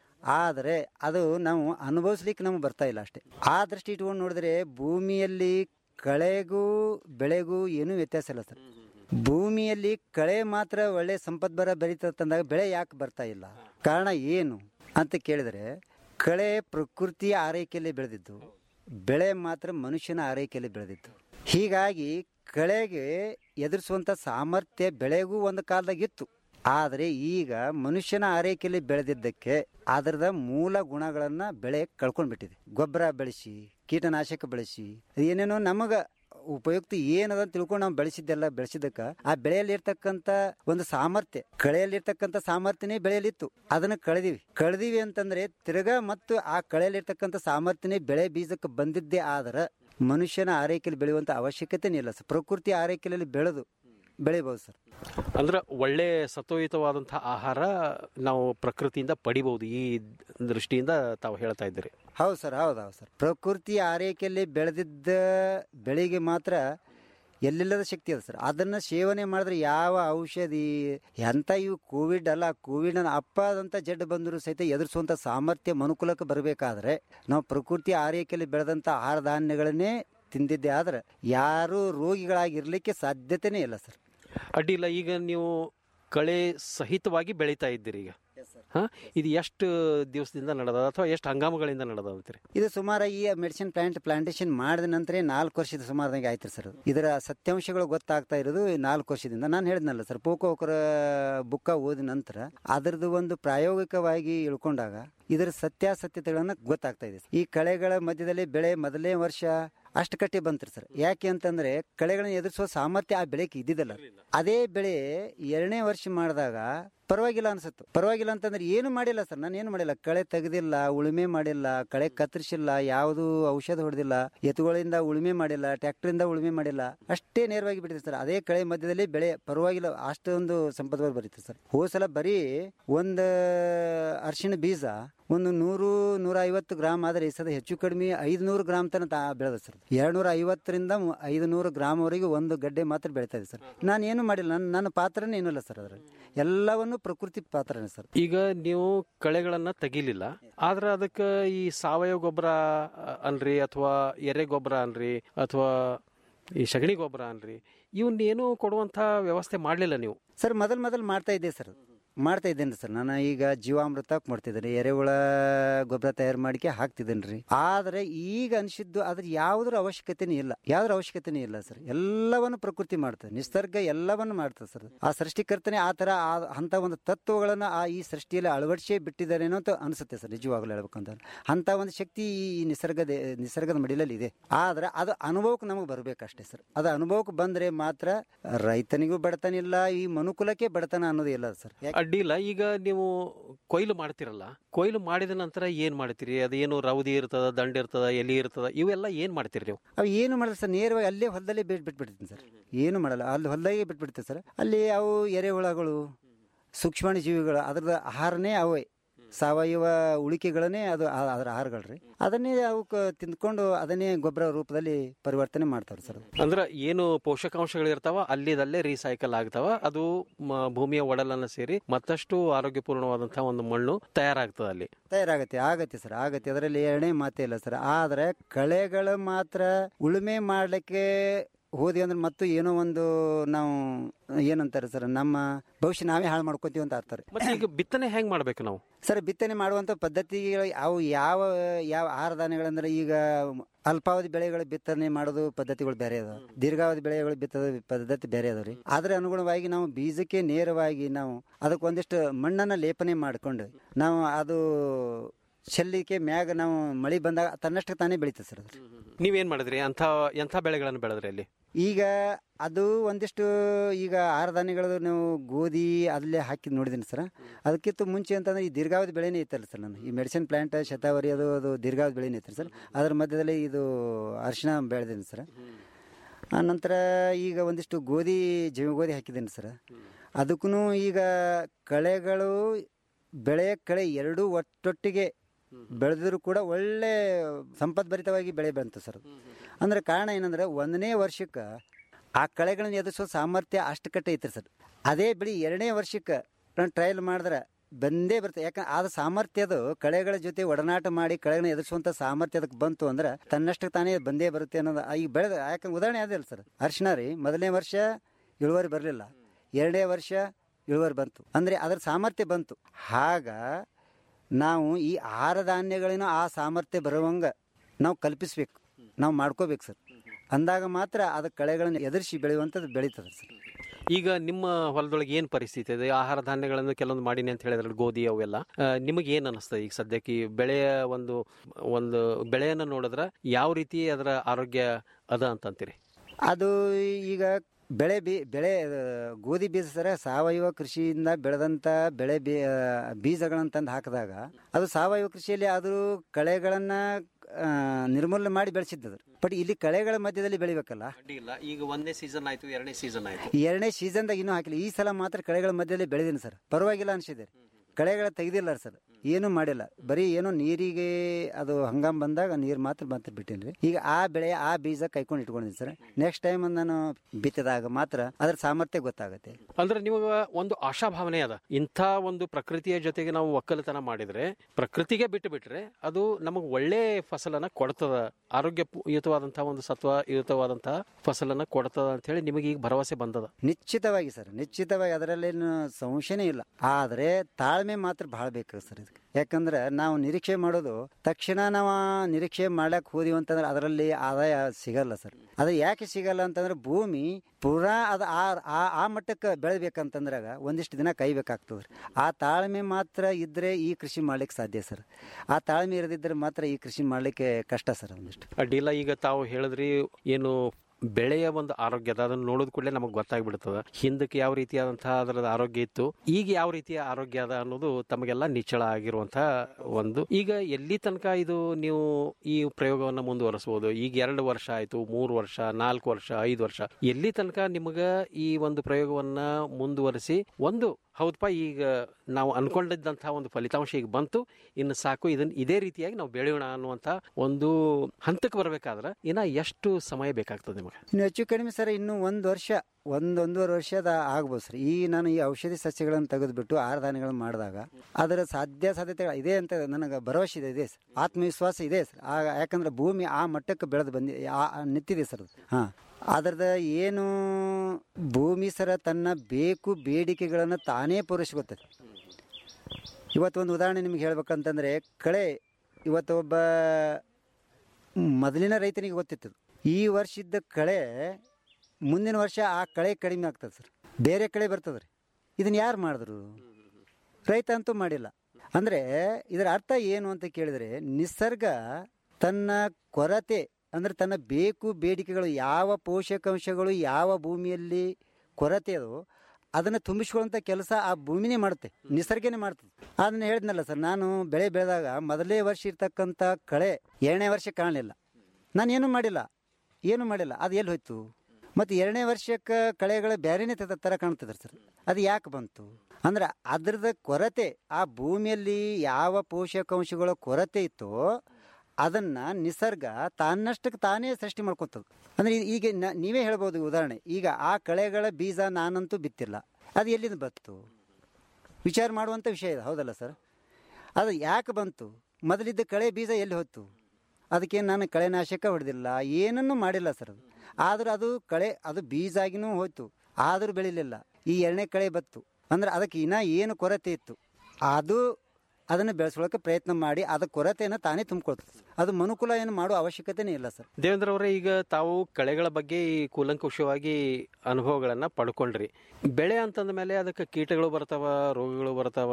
ಆದರೆ ಅದು ನಾವು ಅನುಭವಿಸ್ಲಿಕ್ಕೆ ನಮ್ಗೆ ಬರ್ತಾ ಇಲ್ಲ ಅಷ್ಟೇ ಆ ದೃಷ್ಟಿ ಇಟ್ಕೊಂಡು ನೋಡಿದ್ರೆ ಭೂಮಿಯಲ್ಲಿ ಕಳೆಗೂ ಬೆಳೆಗೂ ಏನೂ ವ್ಯತ್ಯಾಸ ಇಲ್ಲ ಸರ್ ಭೂಮಿಯಲ್ಲಿ ಕಳೆ ಮಾತ್ರ ಒಳ್ಳೆ ಸಂಪದ್ಭರ ಬೆಳೀತಂದಾಗ ಬೆಳೆ ಯಾಕೆ ಬರ್ತಾ ಇಲ್ಲ ಕಾರಣ ಏನು ಅಂತ ಕೇಳಿದರೆ ಕಳೆ ಪ್ರಕೃತಿಯ ಆರೈಕೆಯಲ್ಲಿ ಬೆಳೆದಿದ್ದು ಬೆಳೆ ಮಾತ್ರ ಮನುಷ್ಯನ ಆರೈಕೆಯಲ್ಲಿ ಬೆಳೆದಿದ್ದು ಹೀಗಾಗಿ ಕಳೆಗೆ ಎದುರಿಸುವಂಥ ಸಾಮರ್ಥ್ಯ ಬೆಳೆಗೂ ಒಂದು ಕಾಲದಾಗ ಇತ್ತು ಆದರೆ ಈಗ ಮನುಷ್ಯನ ಆರೈಕೆಯಲ್ಲಿ ಬೆಳೆದಿದ್ದಕ್ಕೆ ಅದರದ ಮೂಲ ಗುಣಗಳನ್ನು ಬೆಳೆ ಕಳ್ಕೊಂಡ್ಬಿಟ್ಟಿದೆ ಗೊಬ್ಬರ ಬೆಳೆಸಿ ಕೀಟನಾಶಕ ಬೆಳೆಸಿ ಏನೇನೋ ನಮಗೆ ಉಪಯುಕ್ತ ಏನದ ಅಂತ ತಿಳ್ಕೊಂಡು ನಾವು ಬೆಳೆಸಿದ್ದೆಲ್ಲ ಬೆಳೆಸಿದ್ದಕ್ಕ ಆ ಬೆಳೆಯಲ್ಲಿರ್ತಕ್ಕಂಥ ಒಂದು ಸಾಮರ್ಥ್ಯ ಕಳೆಯಲ್ಲಿರ್ತಕ್ಕಂಥ ಸಾಮರ್ಥ್ಯನೇ ಬೆಳೆಯಲಿತ್ತು ಅದನ್ನ ಕಳೆದಿವಿ ಕಳೆದಿವಿ ಅಂತಂದ್ರೆ ತಿರ್ಗಾ ಮತ್ತು ಆ ಕಳೆಯಲ್ಲಿರ್ತಕ್ಕಂಥ ಸಾಮರ್ಥ್ಯನೇ ಬೆಳೆ ಬೀಜಕ್ಕೆ ಬಂದಿದ್ದೇ ಆದ್ರೆ ಮನುಷ್ಯನ ಆರೈಕೆಯಲ್ಲಿ ಬೆಳೆಯುವಂಥ ಅವಶ್ಯಕತೆನೇ ಇಲ್ಲ ಸರ್ ಪ್ರಕೃತಿ ಆರೈಕೆಯಲ್ಲಿ ಬೆಳೆದು ಬೆಳಿಬೋದು ಸರ್ ಅಂದ್ರೆ ಒಳ್ಳೆ ಸತ್ವಯುತವಾದಂತಹ ಆಹಾರ ನಾವು ಪ್ರಕೃತಿಯಿಂದ ಪಡಿಬಹುದು ಈ ದೃಷ್ಟಿಯಿಂದ ತಾವು ಹೇಳ್ತಾ ಇದ್ದೀರಿ ಹೌದು ಸರ್ ಹೌದು ಹೌದು ಸರ್ ಪ್ರಕೃತಿ ಆರೈಕೆಯಲ್ಲಿ ಬೆಳೆದಿದ್ದ ಬೆಳೆಗೆ ಮಾತ್ರ ಎಲ್ಲಿಲ್ಲದ ಶಕ್ತಿ ಅದ ಸರ್ ಅದನ್ನ ಸೇವನೆ ಮಾಡಿದ್ರೆ ಯಾವ ಔಷಧಿ ಎಂತ ಇವು ಕೋವಿಡ್ ಅಲ್ಲ ಕೋವಿಡ್ ಅಪ್ಪ ಅಂತ ಜಡ್ ಬಂದರೂ ಸಹಿತ ಎದುರಿಸುವಂತ ಸಾಮರ್ಥ್ಯ ಮನುಕುಲಕ್ಕೆ ಬರಬೇಕಾದ್ರೆ ನಾವು ಪ್ರಕೃತಿ ಆರೈಕೆಯಲ್ಲಿ ಬೆಳೆದಂತ ಆಹಾರ ಧಾನ್ಯಗಳನ್ನೇ ತಿಂದಿದ್ದೆ ಆದ್ರೆ ಯಾರು ರೋಗಿಗಳಾಗಿರ್ಲಿಕ್ಕೆ ಸಾಧ್ಯತೆನೇ ಇಲ್ಲ ಸರ್ ಅಡ್ಡಿಲ್ಲ ಈಗ ನೀವು ಕಳೆ ಸಹಿತವಾಗಿ ಬೆಳೀತಾ ಇದ್ದೀರಿ ಈಗ ಹಾ ಇದು ಎಷ್ಟು ದಿವಸದಿಂದ ನಡೆದ ಅಥವಾ ಎಷ್ಟು ಹಂಗಾಮುಗಳಿಂದ ನಡೆದ ಅಂತೀರಿ ಇದು ಸುಮಾರು ಈ ಮೆಡಿಸಿನ್ ಪ್ಲಾಂಟ್ ಪ್ಲಾಂಟೇಶನ್ ಮಾಡಿದ ನಂತರ ನಾಲ್ಕು ವರ್ಷದ ಸುಮಾರದಂಗೆ ಆಯ್ತು ಸರ್ ಇದರ ಸತ್ಯಾಂಶಗಳು ಗೊತ್ತಾಗ್ತಾ ಇರೋದು ಈ ನಾಲ್ಕು ವರ್ಷದಿಂದ ನಾನು ಹೇಳಿದ್ನಲ್ಲ ಸರ್ ಪೋಕೋಕರ ಬುಕ್ಕ ಓದಿದ ನಂತರ ಅದರದ್ದು ಒಂದು ಪ್ರಾಯೋಗಿಕವಾಗಿ ಇಳ್ಕೊಂಡಾಗ ಇದರ ಸತ್ಯಾಸತ್ಯತೆಗಳನ್ನ ಗೊತ್ತಾಗ್ತಾ ಇದೆ ಈ ಕಳೆಗಳ ಮಧ್ಯದಲ್ಲಿ ಬೆಳೆ ಮೊದಲನೇ ವರ್ಷ ಅಷ್ಟು ಕಟ್ಟಿ ಬಂತ್ರಿ ಸರ್ ಯಾಕೆ ಅಂತಂದ್ರೆ ಕಳೆಗಳನ್ನ ಎದುರಿಸುವ ಸಾಮರ್ಥ್ಯ ಆ ಬೆಳೆಗೆ ಇದ್ದಿದ್ದಲ್ಲ ಅದೇ ಬೆಳೆ ಎರಡನೇ ವರ್ಷ ಮಾಡಿದಾಗ ಪರವಾಗಿಲ್ಲ ಅನ್ಸುತ್ತೆ ಪರವಾಗಿಲ್ಲ ಅಂತಂದ್ರೆ ಏನು ಮಾಡಿಲ್ಲ ಸರ್ ನಾನು ಏನು ಮಾಡಿಲ್ಲ ಕಳೆ ತೆಗೆದಿಲ್ಲ ಉಳುಮೆ ಮಾಡಿಲ್ಲ ಕಳೆ ಕತ್ತರಿಸಿಲ್ಲ ಯಾವುದು ಔಷಧ ಹೊಡೆದಿಲ್ಲ ಎತ್ತುಗಳಿಂದ ಉಳುಮೆ ಮಾಡಿಲ್ಲ ಟ್ರ್ಯಾಕ್ಟರಿಂದ ಉಳುಮೆ ಮಾಡಿಲ್ಲ ಅಷ್ಟೇ ನೇರವಾಗಿ ಬಿಟ್ಟಿದೆ ಸರ್ ಅದೇ ಕಳೆ ಮಧ್ಯದಲ್ಲಿ ಬೆಳೆ ಪರವಾಗಿಲ್ಲ ಅಷ್ಟೊಂದು ಸಂಪದವಾಗಿ ಬರೀತೆ ಸರ್ ಹೋದ ಸಲ ಬರೀ ಒಂದು ಅರಿಶಿಣ ಬೀಜ ಒಂದು ನೂರು ನೂರ ಐವತ್ತು ಗ್ರಾಮ್ ಆದರೆ ಈ ಸದ ಹೆಚ್ಚು ಕಡಿಮೆ ಐದುನೂರು ಗ್ರಾಮ್ ತನಕ ತಾ ಬೆಳೆದ ಸರ್ ಎರಡ್ನೂರ ಐವತ್ತರಿಂದ ಐದು ನೂರು ಗ್ರಾಮ್ವರೆಗೆ ಒಂದು ಗಡ್ಡೆ ಮಾತ್ರ ಬೆಳೀತಾ ಇದೆ ಸರ್ ನಾನು ಏನು ಮಾಡಿಲ್ಲ ನನ್ನ ನನ್ನ ಪಾತ್ರನೇ ಏನೂ ಇಲ್ಲ ಸರ್ ಅದರಲ್ಲಿ ಎಲ್ಲವನ್ನು ಪ್ರಕೃತಿ ಪಾತ್ರನೇ ಸರ್ ಈಗ ನೀವು ಕಳೆಗಳನ್ನ ತೆಗಿಲಿಲ್ಲ ಆದ್ರೆ ಅದಕ್ಕೆ ಈ ಸಾವಯವ ಗೊಬ್ಬರ ಅನ್ರಿ ಅಥವಾ ಎರೆ ಗೊಬ್ಬರ ಅನ್ರಿ ಅಥವಾ ಈ ಸಗಣಿ ಗೊಬ್ಬರ ಅನ್ರಿ ಇವನ್ನೇನು ಕೊಡುವಂಥ ವ್ಯವಸ್ಥೆ ಮಾಡಲಿಲ್ಲ ನೀವು ಸರ್ ಮೊದಲು ಮೊದಲು ಮಾಡ್ತಾ ಇದ್ದೆ ಸರ್ ಮಾಡ್ತಾ ಇದ್ದೇನೆ ಸರ್ ನಾನು ಈಗ ಜೀವಾಮೃತ ಮಾಡ್ತಿದ್ದೇನೆ ಎರೆಹುಳ ಗೊಬ್ಬರ ತಯಾರು ಮಾಡಿಕೆ ಹಾಕ್ತಿದ್ದೇನೆ ರೀ ಆದ್ರೆ ಈಗ ಅನಿಸಿದ್ದು ಅದ್ರ ಯಾವುದ್ರ ಅವಶ್ಯಕತೆನೇ ಇಲ್ಲ ಯಾವ್ದ್ರ ಅವಶ್ಯಕತೆನೇ ಇಲ್ಲ ಸರ್ ಎಲ್ಲವನ್ನು ಪ್ರಕೃತಿ ಮಾಡ್ತದೆ ನಿಸರ್ಗ ಎಲ್ಲವನ್ನು ಮಾಡ್ತದೆ ಸರ್ ಆ ಸೃಷ್ಟಿಕರ್ತನೆ ಆ ತರ ಆ ಅಂತ ಒಂದು ತತ್ವಗಳನ್ನ ಆ ಈ ಸೃಷ್ಟಿಯಲ್ಲಿ ಅಳವಡಿಸೇ ಬಿಟ್ಟಿದ್ದಾರೇನೋ ಅಂತ ಅನಿಸುತ್ತೆ ಸರ್ ನಿಜವಾಗ್ಲೂ ಹೇಳ್ಬೇಕಂತ ಅಂತ ಒಂದು ಶಕ್ತಿ ಈ ನಿಸರ್ಗದ ನಿಸರ್ಗದ ಮಡಿಲಲ್ಲಿ ಇದೆ ಆದ್ರೆ ಅದು ಅನುಭವಕ್ಕೆ ನಮಗೆ ಬರ್ಬೇಕಷ್ಟೇ ಸರ್ ಅದು ಅನುಭವಕ್ಕೆ ಬಂದ್ರೆ ಮಾತ್ರ ರೈತನಿಗೂ ಬಡತನ ಇಲ್ಲ ಈ ಮನುಕುಲಕ್ಕೆ ಬಡತನ ಅನ್ನೋದು ಇಲ್ಲ ಸರ್ ಯಾಕೆ- ಅಡ್ಡಿಲ್ಲ ಈಗ ನೀವು ಕೊಯ್ಲು ಮಾಡ್ತಿರಲ್ಲ ಕೊಯ್ಲು ಮಾಡಿದ ನಂತರ ಏನ್ ಮಾಡ್ತೀರಿ ಅದೇನು ರೌದಿ ಇರ್ತದ ದಂಡ ಇರ್ತದ ಎಲಿ ಇರ್ತದ ಇವೆಲ್ಲ ಏನ್ ಮಾಡ್ತೀರಿ ನೀವು ಅವು ಏನು ಮಾಡಲ್ಲ ಸರ್ ನೇರವಾಗಿ ಅಲ್ಲೇ ಹೊಲದಲ್ಲೇ ಬಿಟ್ಟು ಬಿಟ್ಬಿಡ್ತೀನಿ ಸರ್ ಏನು ಮಾಡಲ್ಲ ಅಲ್ಲಿ ಹೊಲದಾಗೆ ಬಿಟ್ಬಿಡ್ತೀವಿ ಸರ್ ಅಲ್ಲಿ ಅವು ಎರೆಹುಳಗಳು ಸೂಕ್ಷ್ಮಾಣು ಜೀವಿಗಳು ಅದ್ರದ್ದು ಆಹಾರನೇ ಅವೇ ಸಾವಯವ ಉಳಿಕೆಗಳನ್ನೇ ಅದು ಆ- ಅದರ ಆಹಾರಗಳು ರೀ ಅದನ್ನೇ ಅವಕ್ಕೆ ತಿಂದ್ಕೊಂಡು ಅದನ್ನೇ ಗೊಬ್ಬರ ರೂಪದಲ್ಲಿ ಪರಿವರ್ತನೆ ಮಾಡ್ತಾರೆ ಸರ್ ಅದು. ಅಂದ್ರ ಏನು ಪೋಷಕಾಂಶಗಳು ಇರ್ತಾವ ಅಲ್ಲಿದಲ್ಲೇ ರೀಸೈಕಲ್ ಆಗ್ತಾವ ಅದು ಮ- ಭೂಮಿಯ ಒಡಲನ್ನ ಸೇರಿ ಮತ್ತಷ್ಟು ಆರೋಗ್ಯಪೂರ್ಣವಾದಂತಹ ಒಂದು ಮಣ್ಣು ತಯಾರಾಗ್ತದೆ ಅಲ್ಲಿ ತಯಾರಾಗತ್ತೆ ಆಗತ್ತೆ ಸರ್ ಆಗತ್ತೆ ಅದರಲ್ಲಿ ಎರಡನೇ ಮಾತೇ ಇಲ್ಲ ಸರ್ ಆದ್ರೆ ಕಳೆಗಳು ಮಾತ್ರ ಉಳುಮೆ ಮಾಡ್ಲಿಕ್ಕೆ ಹೋದ್ವಿ ಅಂದ್ರೆ ಮತ್ತು ಏನೋ ಒಂದು ನಾವು ಏನಂತಾರೆ ಸರ್ ನಮ್ಮ ಭವಿಷ್ಯ ನಾವೇ ಹಾಳು ಮಾಡ್ಕೋತೀವಿ ಅಂತ ಅರ್ಥ ರೀ ಮತ್ತೆ ಈಗ ಬಿತ್ತನೆ ಹೆಂಗ್ ಮಾಡ್ಬೇಕು ನಾವು ಸರ್ ಬಿತ್ತನೆ ಮಾಡುವಂತ ಪದ್ಧತಿಗಳು ಅವು ಯಾವ ಯಾವ ಆಹಾರ ಧಾನ್ಯಗಳಂದ್ರೆ ಈಗ ಅಲ್ಪಾವಧಿ ಬೆಳೆಗಳು ಬಿತ್ತನೆ ಮಾಡೋದು ಪದ್ಧತಿಗಳು ಬೇರೆ ಅದಾವ ದೀರ್ಘಾವಧಿ ಬೆಳೆಗಳು ಬಿತ್ತದ ಪದ್ಧತಿ ಬೇರೆ ಅದಾವ ರೀ ಅದ್ರ ಅನುಗುಣವಾಗಿ ನಾವು ಬೀಜಕ್ಕೆ ನೇರವಾಗಿ ನಾವು ಅದಕ್ಕೆ ಒಂದಿಷ್ಟು ಮಣ್ಣನ್ನ ಲೇಪನೆ ಮಾಡ್ಕೊಂಡು ನಾವು ಅದು ಚೆಲ್ಲಿಕೆ ಮ್ಯಾಗ ನಾವು ಮಳಿ ಬಂದಾಗ ತನ್ನಷ್ಟಕ್ಕೆ ತಾನೇ ಬೆಳೀತದೆ ಸರ್ ಅದು ನೀವೇನ್ ಮಾಡಿದ್ರಿ ಎಂಥ ಎಂಥ ಬೆಳೆಗಳನ್ನು ಬೆಳೆದ್ರಿ ಅಲ್ಲಿ ಈಗ ಅದು ಒಂದಿಷ್ಟು ಈಗ ಆಹಾರ ಧಾನ್ಯಗಳದು ನೀವು ಗೋಧಿ ಅಲ್ಲೇ ಹಾಕಿ ನೋಡಿದ್ದೀನಿ ಸರ್ ಅದಕ್ಕಿಂತ ಮುಂಚೆ ಅಂತಂದ್ರೆ ಈ ದೀರ್ಘಾವಧಿ ಬೆಳೆನೇ ಇತ್ತಲ್ಲ ಸರ್ ನಾನು ಈ ಮೆಡಿಸಿನ್ ಪ್ಲಾಂಟ್ ಶತಾವರಿ ಅದು ಅದು ದೀರ್ಘಾವಧಿ ಬೆಳೆನೇ ಇತ್ತು ಸರ್ ಅದ್ರ ಮಧ್ಯದಲ್ಲಿ ಇದು ಅರಿಶಿಣ ಬೆಳೆದೀನಿ ಸರ್ ಆ ನಂತರ ಈಗ ಒಂದಿಷ್ಟು ಗೋಧಿ ಜೀವ ಗೋಧಿ ಹಾಕಿದ್ದೀನಿ ಸರ್ ಅದಕ್ಕೂ ಈಗ ಕಳೆಗಳು ಬೆಳೆ ಕಳೆ ಎರಡೂ ಒಟ್ಟೊಟ್ಟಿಗೆ ಬೆಳೆದರೂ ಕೂಡ ಒಳ್ಳೆ ಸಂಪದ್ಭರಿತವಾಗಿ ಬೆಳೆ ಬಂತು ಸರ್ ಅದು. ಅಂದ್ರೆ ಕಾರಣ ಏನಂದ್ರೆ ಒಂದನೇ ವರ್ಷಕ್ಕೆ ಆ ಕಳೆಗಳನ್ನ ಎದುರಿಸೋ ಸಾಮರ್ಥ್ಯ ಅಷ್ಟು ಕಟ್ಟೆ ಐತ್ರಿ ಸರ್ ಅದೇ ಬೆಳೆ ಎರಡನೇ ವರ್ಷಕ್ಕೆ ನಾನು ಟ್ರಯಲ್ ಮಾಡಿದ್ರೆ ಬಂದೇ ಬರ್ತದೆ ಯಾಕಂದ್ರೆ ಆದ ಸಾಮರ್ಥ್ಯದು ಕಳೆಗಳ ಜೊತೆ ಒಡನಾಟ ಮಾಡಿ ಕಳೆಗಳನ್ನ ಎದುರಿಸುವಂತ ಸಾಮರ್ಥ್ಯ ಅದಕ್ಕೆ ಬಂತು ಅಂದ್ರೆ ತನ್ನಷ್ಟಕ್ಕೆ ತಾನೇ ಬಂದೇ ಬರುತ್ತೆ ಅನ್ನೋದು ಆ ಈಗ ಬೆಳೆದ ಯಾಕಂದ್ರೆ ಉದಾಹರಣೆ ಅದಿಲ್ಲ ಸರ್ ಅರ್ಶಿಣ ರೀ ಮೊದಲನೇ ವರ್ಷ ಇಳುವರಿ ಬರಲಿಲ್ಲ ಎರಡನೇ ವರ್ಷ ಇಳುವರಿ ಬಂತು ಅಂದ್ರೆ ಅದರ ಸಾಮರ್ಥ್ಯ ಬಂತು ಆಗ ನಾವು ಈ ಆಹಾರ ಧಾನ್ಯಗಳಿನ ಆ ಸಾಮರ್ಥ್ಯ ಬರುವಂಗ ನಾವು ಕಲ್ಪಿಸ್ಬೇಕು ನಾವು ಮಾಡ್ಕೋಬೇಕು ಸರ್ ಅಂದಾಗ ಮಾತ್ರ ಅದ ಕಳೆಗಳನ್ನು ಎದುರಿಸಿ ಬೆಳೆಯುವಂಥದ್ದು ಬೆಳೀತದೆ ಸರ್ ಈಗ ನಿಮ್ಮ ಹೊಲದೊಳಗೆ ಏನ್ ಪರಿಸ್ಥಿತಿ ಇದೆ ಆಹಾರ ಧಾನ್ಯಗಳನ್ನು ಕೆಲವೊಂದು ಮಾಡೀನಿ ಅಂತ ಹೇಳಿದ್ರೆ ಗೋಧಿ ಅವೆಲ್ಲ ಆ, ನಿಮಗೆ ಏನ್ ಅನಿಸ್ತದೆ ಈಗ ಸದ್ಯಕ್ಕೆ ಈ ಬೆಳೆಯ ಒಂದು ಒಂದು ಬೆಳೆಯನ್ನು ನೋಡಿದ್ರೆ ಯಾವ ರೀತಿ ಅದರ ಆರೋಗ್ಯ ಅದ ಅಂತಂತೀರಿ ಅದು ಈಗ ಬೆಳೆ ಬೀ ಬೆಳೆ ಆ, ಗೋಧಿ ಬೀಜ ಸರ ಸಾವಯವ ಕೃಷಿಯಿಂದ ಬೆಳೆದಂಥ ಬೆಳೆ ಬೀ ಆ, ಬೀಜಗಳನ್ನ ತಂದು ಹಾಕಿದಾಗ ಅದು ಸಾವಯವ ಕೃಷಿಯಲ್ಲಿ ಅದು ಕಳೆಗಳನ್ನು ನಿರ್ಮೂಲನೆ ಮಾಡಿ ಬೆಳೆಸಿದ್ದದು ಬಟ್ ಇಲ್ಲಿ ಕಳೆಗಳ ಮಧ್ಯದಲ್ಲಿ ಬೆಳಿಬೇಕಲ್ಲ ಅಡ್ಡಿಲ್ಲ ಈಗ ಒಂದನೇ ಸೀಸನ್ ಆಯ್ತು ಎರಡನೇ ಸೀಸನ್ ಆಯ್ತು ಎರಡನೇ ಸೀಸನ್ದಾಗ ಇನ್ನೂ ಹಾಕಿಲ್ಲ ಈ ಸಲ ಮಾತ್ರ ಕಳೆಗಳ ಮಧ್ಯದಲ್ಲಿ ಬೆಳೆದೀನಿ ಸರ್ ಪರವಾಗಿಲ್ಲ ಅನಿಸಿದೆ ಕಳೆಗಳ ತೆಗೆದಿಲ್ಲ ಸರ್ ಏನು ಮಾಡಿಲ್ಲ ಬರೀ ಏನೋ ನೀರಿಗೆ ಅದು ಹಂಗಾಮ್ ಬಂದಾಗ ನೀರು ಮಾತ್ರ ಮಾತ್ರ ಬಿಟ್ಟಿನಿ ಈಗ ಆ ಬೆಳೆ ಆ ಬೀಜ ಕೈಕೊಂಡು ಇಟ್ಕೊಂಡಿದ್ದೀನಿ ಸರ್ ನೆಕ್ಸ್ಟ್ ಟೈಮ್ ನಾನು ಬಿತ್ತಿದಾಗ ಮಾತ್ರ ಅದ್ರ ಸಾಮರ್ಥ್ಯ ಗೊತ್ತಾಗುತ್ತೆ ಅಂದ್ರೆ ನಿಮಗೆ ಒಂದು ಆಶಾಭಾವನೆ ಅದ ಇಂಥ ಒಂದು ಪ್ರಕೃತಿಯ ಜೊತೆಗೆ ನಾವು ಒಕ್ಕಲತನ ಮಾಡಿದ್ರೆ ಪ್ರಕೃತಿಗೆ ಬಿಟ್ಟು ಬಿಟ್ರೆ ಅದು ನಮಗೆ ಒಳ್ಳೆ ಫಸಲನ್ನ ಕೊಡ್ತದ ಆರೋಗ್ಯಯುತವಾದಂತಹ ಒಂದು ಸತ್ವಯುತವಾದಂತಹ ಫಸಲನ್ನ ಕೊಡ್ತದ ಅಂತ ಹೇಳಿ ನಿಮಗೆ ಈಗ ಭರವಸೆ ಬಂದದ ನಿಶ್ಚಿತವಾಗಿ ಸರ್ ನಿಶ್ಚಿತವಾಗಿ ಅದರಲ್ಲೇನು ಸಂಶಯನೇ ಇಲ್ಲ ಆದರೆ ತಾಳ್ಮೆ ಮಾತ್ರ ಭಾಳ ಬೇಕು ಸರ್ ಇದಕ್ಕೆ ಯಾಕಂದ್ರೆ ನಾವು ನಿರೀಕ್ಷೆ ಮಾಡೋದು ತಕ್ಷಣ ನಾವು ನಿರೀಕ್ಷೆ ಮಾಡ್ಲಕ್ಕೆ ಹೋದಿವಿ ಅಂತಂದ್ರೆ ಅದರಲ್ಲಿ ಆದಾಯ ಸಿಗಲ್ಲ ಸರ್ ಅದು ಯಾಕೆ ಸಿಗಲ್ಲ ಅಂತಂದ್ರೆ ಭೂಮಿ ಪೂರಾ ಅದು ಆ ಆ- ಆ ಮಟ್ಟಕ್ಕೆ ಬೆಳಿಬೇಕಂತಂದ್ರಾಗ ಒಂದಿಷ್ಟು ದಿನ ಕೈಬೇಕಾಗ್ತದೆ ರೀ ಆ ತಾಳ್ಮೆ ಮಾತ್ರ ಇದ್ದರೆ ಈ ಕೃಷಿ ಮಾಡ್ಲಿಕ್ಕೆ ಸಾಧ್ಯ ಸರ್ ಆ ತಾಳ್ಮೆ ಇರದಿದ್ದರೆ ಮಾತ್ರ ಈ ಕೃಷಿ ಮಾಡಲಿಕ್ಕೆ ಕಷ್ಟ ಸರ್ ಒಂದಿಷ್ಟು ಅಡ್ಡಿಲ್ಲ ಈಗ ತಾವು ಹೇಳಿದ್ರಿ ಏನು ಬೆಳೆಯ ಒಂದು ಆರೋಗ್ಯದ ಅದನ್ನು ನೋಡಿದ ಕೂಡಲೇ ನಮಗೆ ಗೊತ್ತಾಗ್ಬಿಡ್ತದ ಹಿಂದಕ್ಕೆ ಯಾವ ರೀತಿಯಾದಂತಹ ಅದರದ ಆರೋಗ್ಯ ಇತ್ತು ಈಗ ಯಾವ ರೀತಿಯ ಆರೋಗ್ಯ ಅದ ಅನ್ನೋದು ತಮಗೆಲ್ಲ ನಿಚ್ಚಳ ಆಗಿರುವಂತಹ ಒಂದು ಈಗ ಎಲ್ಲಿ ತನಕ ಇದು ನೀವು ಈ ಪ್ರಯೋಗವನ್ನ ಮುಂದುವರಿಸಬಹುದು ಈಗ ಎರಡು ವರ್ಷ ಆಯ್ತು ಮೂರು ವರ್ಷ ನಾಲ್ಕು ವರ್ಷ ಐದು ವರ್ಷ ಎಲ್ಲಿ ತನಕ ನಿಮಗ ಈ ಒಂದು ಪ್ರಯೋಗವನ್ನ ಮುಂದುವರಿಸಿ ಒಂದು ಹೌದಪ್ಪ ಈಗ ನಾವು ಅನ್ಕೊಂಡಿದ್ದಂತಹ ಒಂದು ಫಲಿತಾಂಶ ಈಗ ಬಂತು ಇನ್ನು ಸಾಕು ಇದನ್ನ ಇದೇ ರೀತಿಯಾಗಿ ನಾವು ಬೆಳೆಯೋಣ ಅನ್ನುವಂಥ ಒಂದು ಹಂತಕ್ಕೆ ಬರ್ಬೇಕಾದ್ರೆ ಇನ್ನ ಎಷ್ಟು ಸಮಯ ಬೇಕಾಗ್ತದೆ ನಿಮಗೆ ಇನ್ನು ಹೆಚ್ಚು ಕಡಿಮೆ ಸರ್ ಇನ್ನು ಒಂದು ವರ್ಷ ಒಂದು ಒಂದೂವರೆ ವರ್ಷದ ಆಗ್ಬೋದು ಸರ್ ಈ ನಾನು ಈ ಔಷಧಿ ಸಸ್ಯಗಳನ್ನು ತೆಗೆದುಬಿಟ್ಟು ಆಹಾರಧಾನ್ಯಗಳನ್ನು ಮಾಡಿದಾಗ ಅದರ ಸಾಧ್ಯ ಸಾಧ್ಯತೆಗಳು ಇದೆ ಅಂತ ನನಗೆ ಭರವಸೆ ಇದೆ ಇದೆ ಸರ್ ಆತ್ಮವಿಶ್ವಾಸ ಇದೆ ಸರ್ ಆಗ ಯಾಕಂದ್ರೆ ಭೂಮಿ ಆ ಮಟ್ಟಕ್ಕೆ ಬೆಳೆದು ಬಂದಿ ಆ- ಆ ನಿಂತಿದೆ ಸರ್ ಅದು ಹಾಂ ಅದರದ ಏನು ಭೂಮಿ ಸರ ತನ್ನ ಬೇಕು ಬೇಡಿಕೆಗಳನ್ನು ತಾನೇ ಪೂರೈಸ್ಕೊತದೆ ಇವತ್ತು ಒಂದು ಉದಾಹರಣೆ ನಿಮ್ಗೆ ಹೇಳ್ಬೇಕಂತಂದ್ರೆ ಕಳೆ ಇವತ್ತು ಒಬ್ಬ ಮೊದಲಿನ ರೈತನಿಗೆ ಗೊತ್ತಿತ್ತು ಈ ವರ್ಷದ ಕಳೆ ಮುಂದಿನ ವರ್ಷ ಆ ಕಳೆ ಕಡಿಮೆ ಆಗ್ತದೆ ಸರ್ ಬೇರೆ ಕಳೆ ಬರ್ತದೆ ರೀ ಇದನ್ನು ಯಾರು ಮಾಡಿದ್ರು ರೈತ ಅಂತೂ ಮಾಡಿಲ್ಲ ಅಂದರೆ ಇದರ ಅರ್ಥ ಏನು ಅಂತ ಕೇಳಿದರೆ ನಿಸರ್ಗ ತನ್ನ ಕೊರತೆ ಅಂದರೆ ತನ್ನ ಬೇಕು ಬೇಡಿಕೆಗಳು ಯಾವ ಪೋಷಕಾಂಶಗಳು ಯಾವ ಭೂಮಿಯಲ್ಲಿ ಕೊರತೆ ಅದೋ ಅದನ್ನು ತುಂಬಿಸ್ಕೊಳ್ಳೋಂಥ ಕೆಲಸ ಆ ಭೂಮಿನೇ ಮಾಡುತ್ತೆ ನಿಸರ್ಗನೇ ಮಾಡ್ತದೆ ಅದನ್ನ ಹೇಳಿದ್ನಲ್ಲ ಸರ್ ನಾನು ಬೆಳೆ ಬೆಳೆದಾಗ ಮೊದಲೇ ವರ್ಷ ಇರ್ತಕ್ಕಂಥ ಕಳೆ ಎರಡನೇ ವರ್ಷ ಕಾಣಲಿಲ್ಲ ನಾನು ಏನೂ ಮಾಡಿಲ್ಲ ಏನೂ ಮಾಡಿಲ್ಲ ಅದು ಎಲ್ಲಿ ಹೋಯ್ತು ಮತ್ತು ಎರಡನೇ ವರ್ಷಕ್ಕೆ ಕಳೆಗಳ ಬೇರೆನೇ ತ- ಥರ ಕಾಣ್ತದೆ ಸರ್ ಅದು ಯಾಕೆ ಬಂತು ಅಂದ್ರೆ ಅದ್ರದ ಕೊರತೆ ಆ ಭೂಮಿಯಲ್ಲಿ ಯಾವ ಪೋಷಕಾಂಶಗಳ ಕೊರತೆ ಇತ್ತೋ ಅದನ್ನ ನಿಸರ್ಗ ತನ್ನಷ್ಟಕ್ಕೆ ತಾನೇ ಸೃಷ್ಟಿ ಮಾಡ್ಕೊತದ ಅಂದ್ರೆ ಈ- ಈಗ ನ- ನೀವೇ ಹೇಳ್ಬೋದು ಉದಾಹರಣೆ ಈಗ ಆ ಕಳೆಗಳ ಬೀಜ ನಾನಂತೂ ಬಿತ್ತಿಲ್ಲ ಅದು ಎಲ್ಲಿಂದ ಬಂತು ವಿಚಾರ ಮಾಡುವಂಥ ವಿಷಯ ಇದೆ ಹೌದಲ್ಲ ಸರ್ ಅದು ಯಾಕೆ ಬಂತು ಮೊದಲಿದ್ದ ಕಳೆ ಬೀಜ ಎಲ್ಲಿ ಹೋಯ್ತು ಅದಕ್ಕೆ ನಾನು ಕಳೆನಾಶಕ ಹೊಡೆದಿಲ್ಲ ಏನನ್ನೂ ಮಾಡಿಲ್ಲ ಸರ್ ಅದು ಆದರೂ ಅದು ಕಳೆ ಅದು ಬೀಜ ಆಗಿನೂ ಹೋಯ್ತು ಆದರೂ ಬೆಳಿಲಿಲ್ಲ ಈ ಎರಡನೇ ಕಳೆ ಬತ್ತು ಅಂದ್ರೆ ಅದಕ್ಕೆ ಇನ್ನ ಏನು ಕೊರತೆ ಇತ್ತು ಅದು ಅದನ್ನು ಬೆಳೆಸ್ಕೊಳ್ಳೋಕೆ ಪ್ರಯತ್ನ ಮಾಡಿ ಅದ ಕೊರತೆಯನ್ನು ತಾನೇ ತುಂಬಿಕೊಳ್ತದೆ ಅದು ಮನುಕುಲ ಏನು ಮಾಡೋ ಅವಶ್ಯಕತೆನೇ ಇಲ್ಲ ಸರ್ ದೇವೇಂದ್ರ ಅವರೇ ಈಗ ತಾವು ಕಳೆಗಳ ಬಗ್ಗೆ ಈ ಕೂಲಂಕುಷವಾಗಿ ಅನುಭವಗಳನ್ನ ಪಡ್ಕೊಂಡ್ರಿ ಬೆಳೆ ಅಂತಂದ ಮೇಲೆ ಅದಕ್ಕೆ ಕೀಟಗಳು ಬರ್ತಾವ ರೋಗಗಳು ಬರ್ತಾವ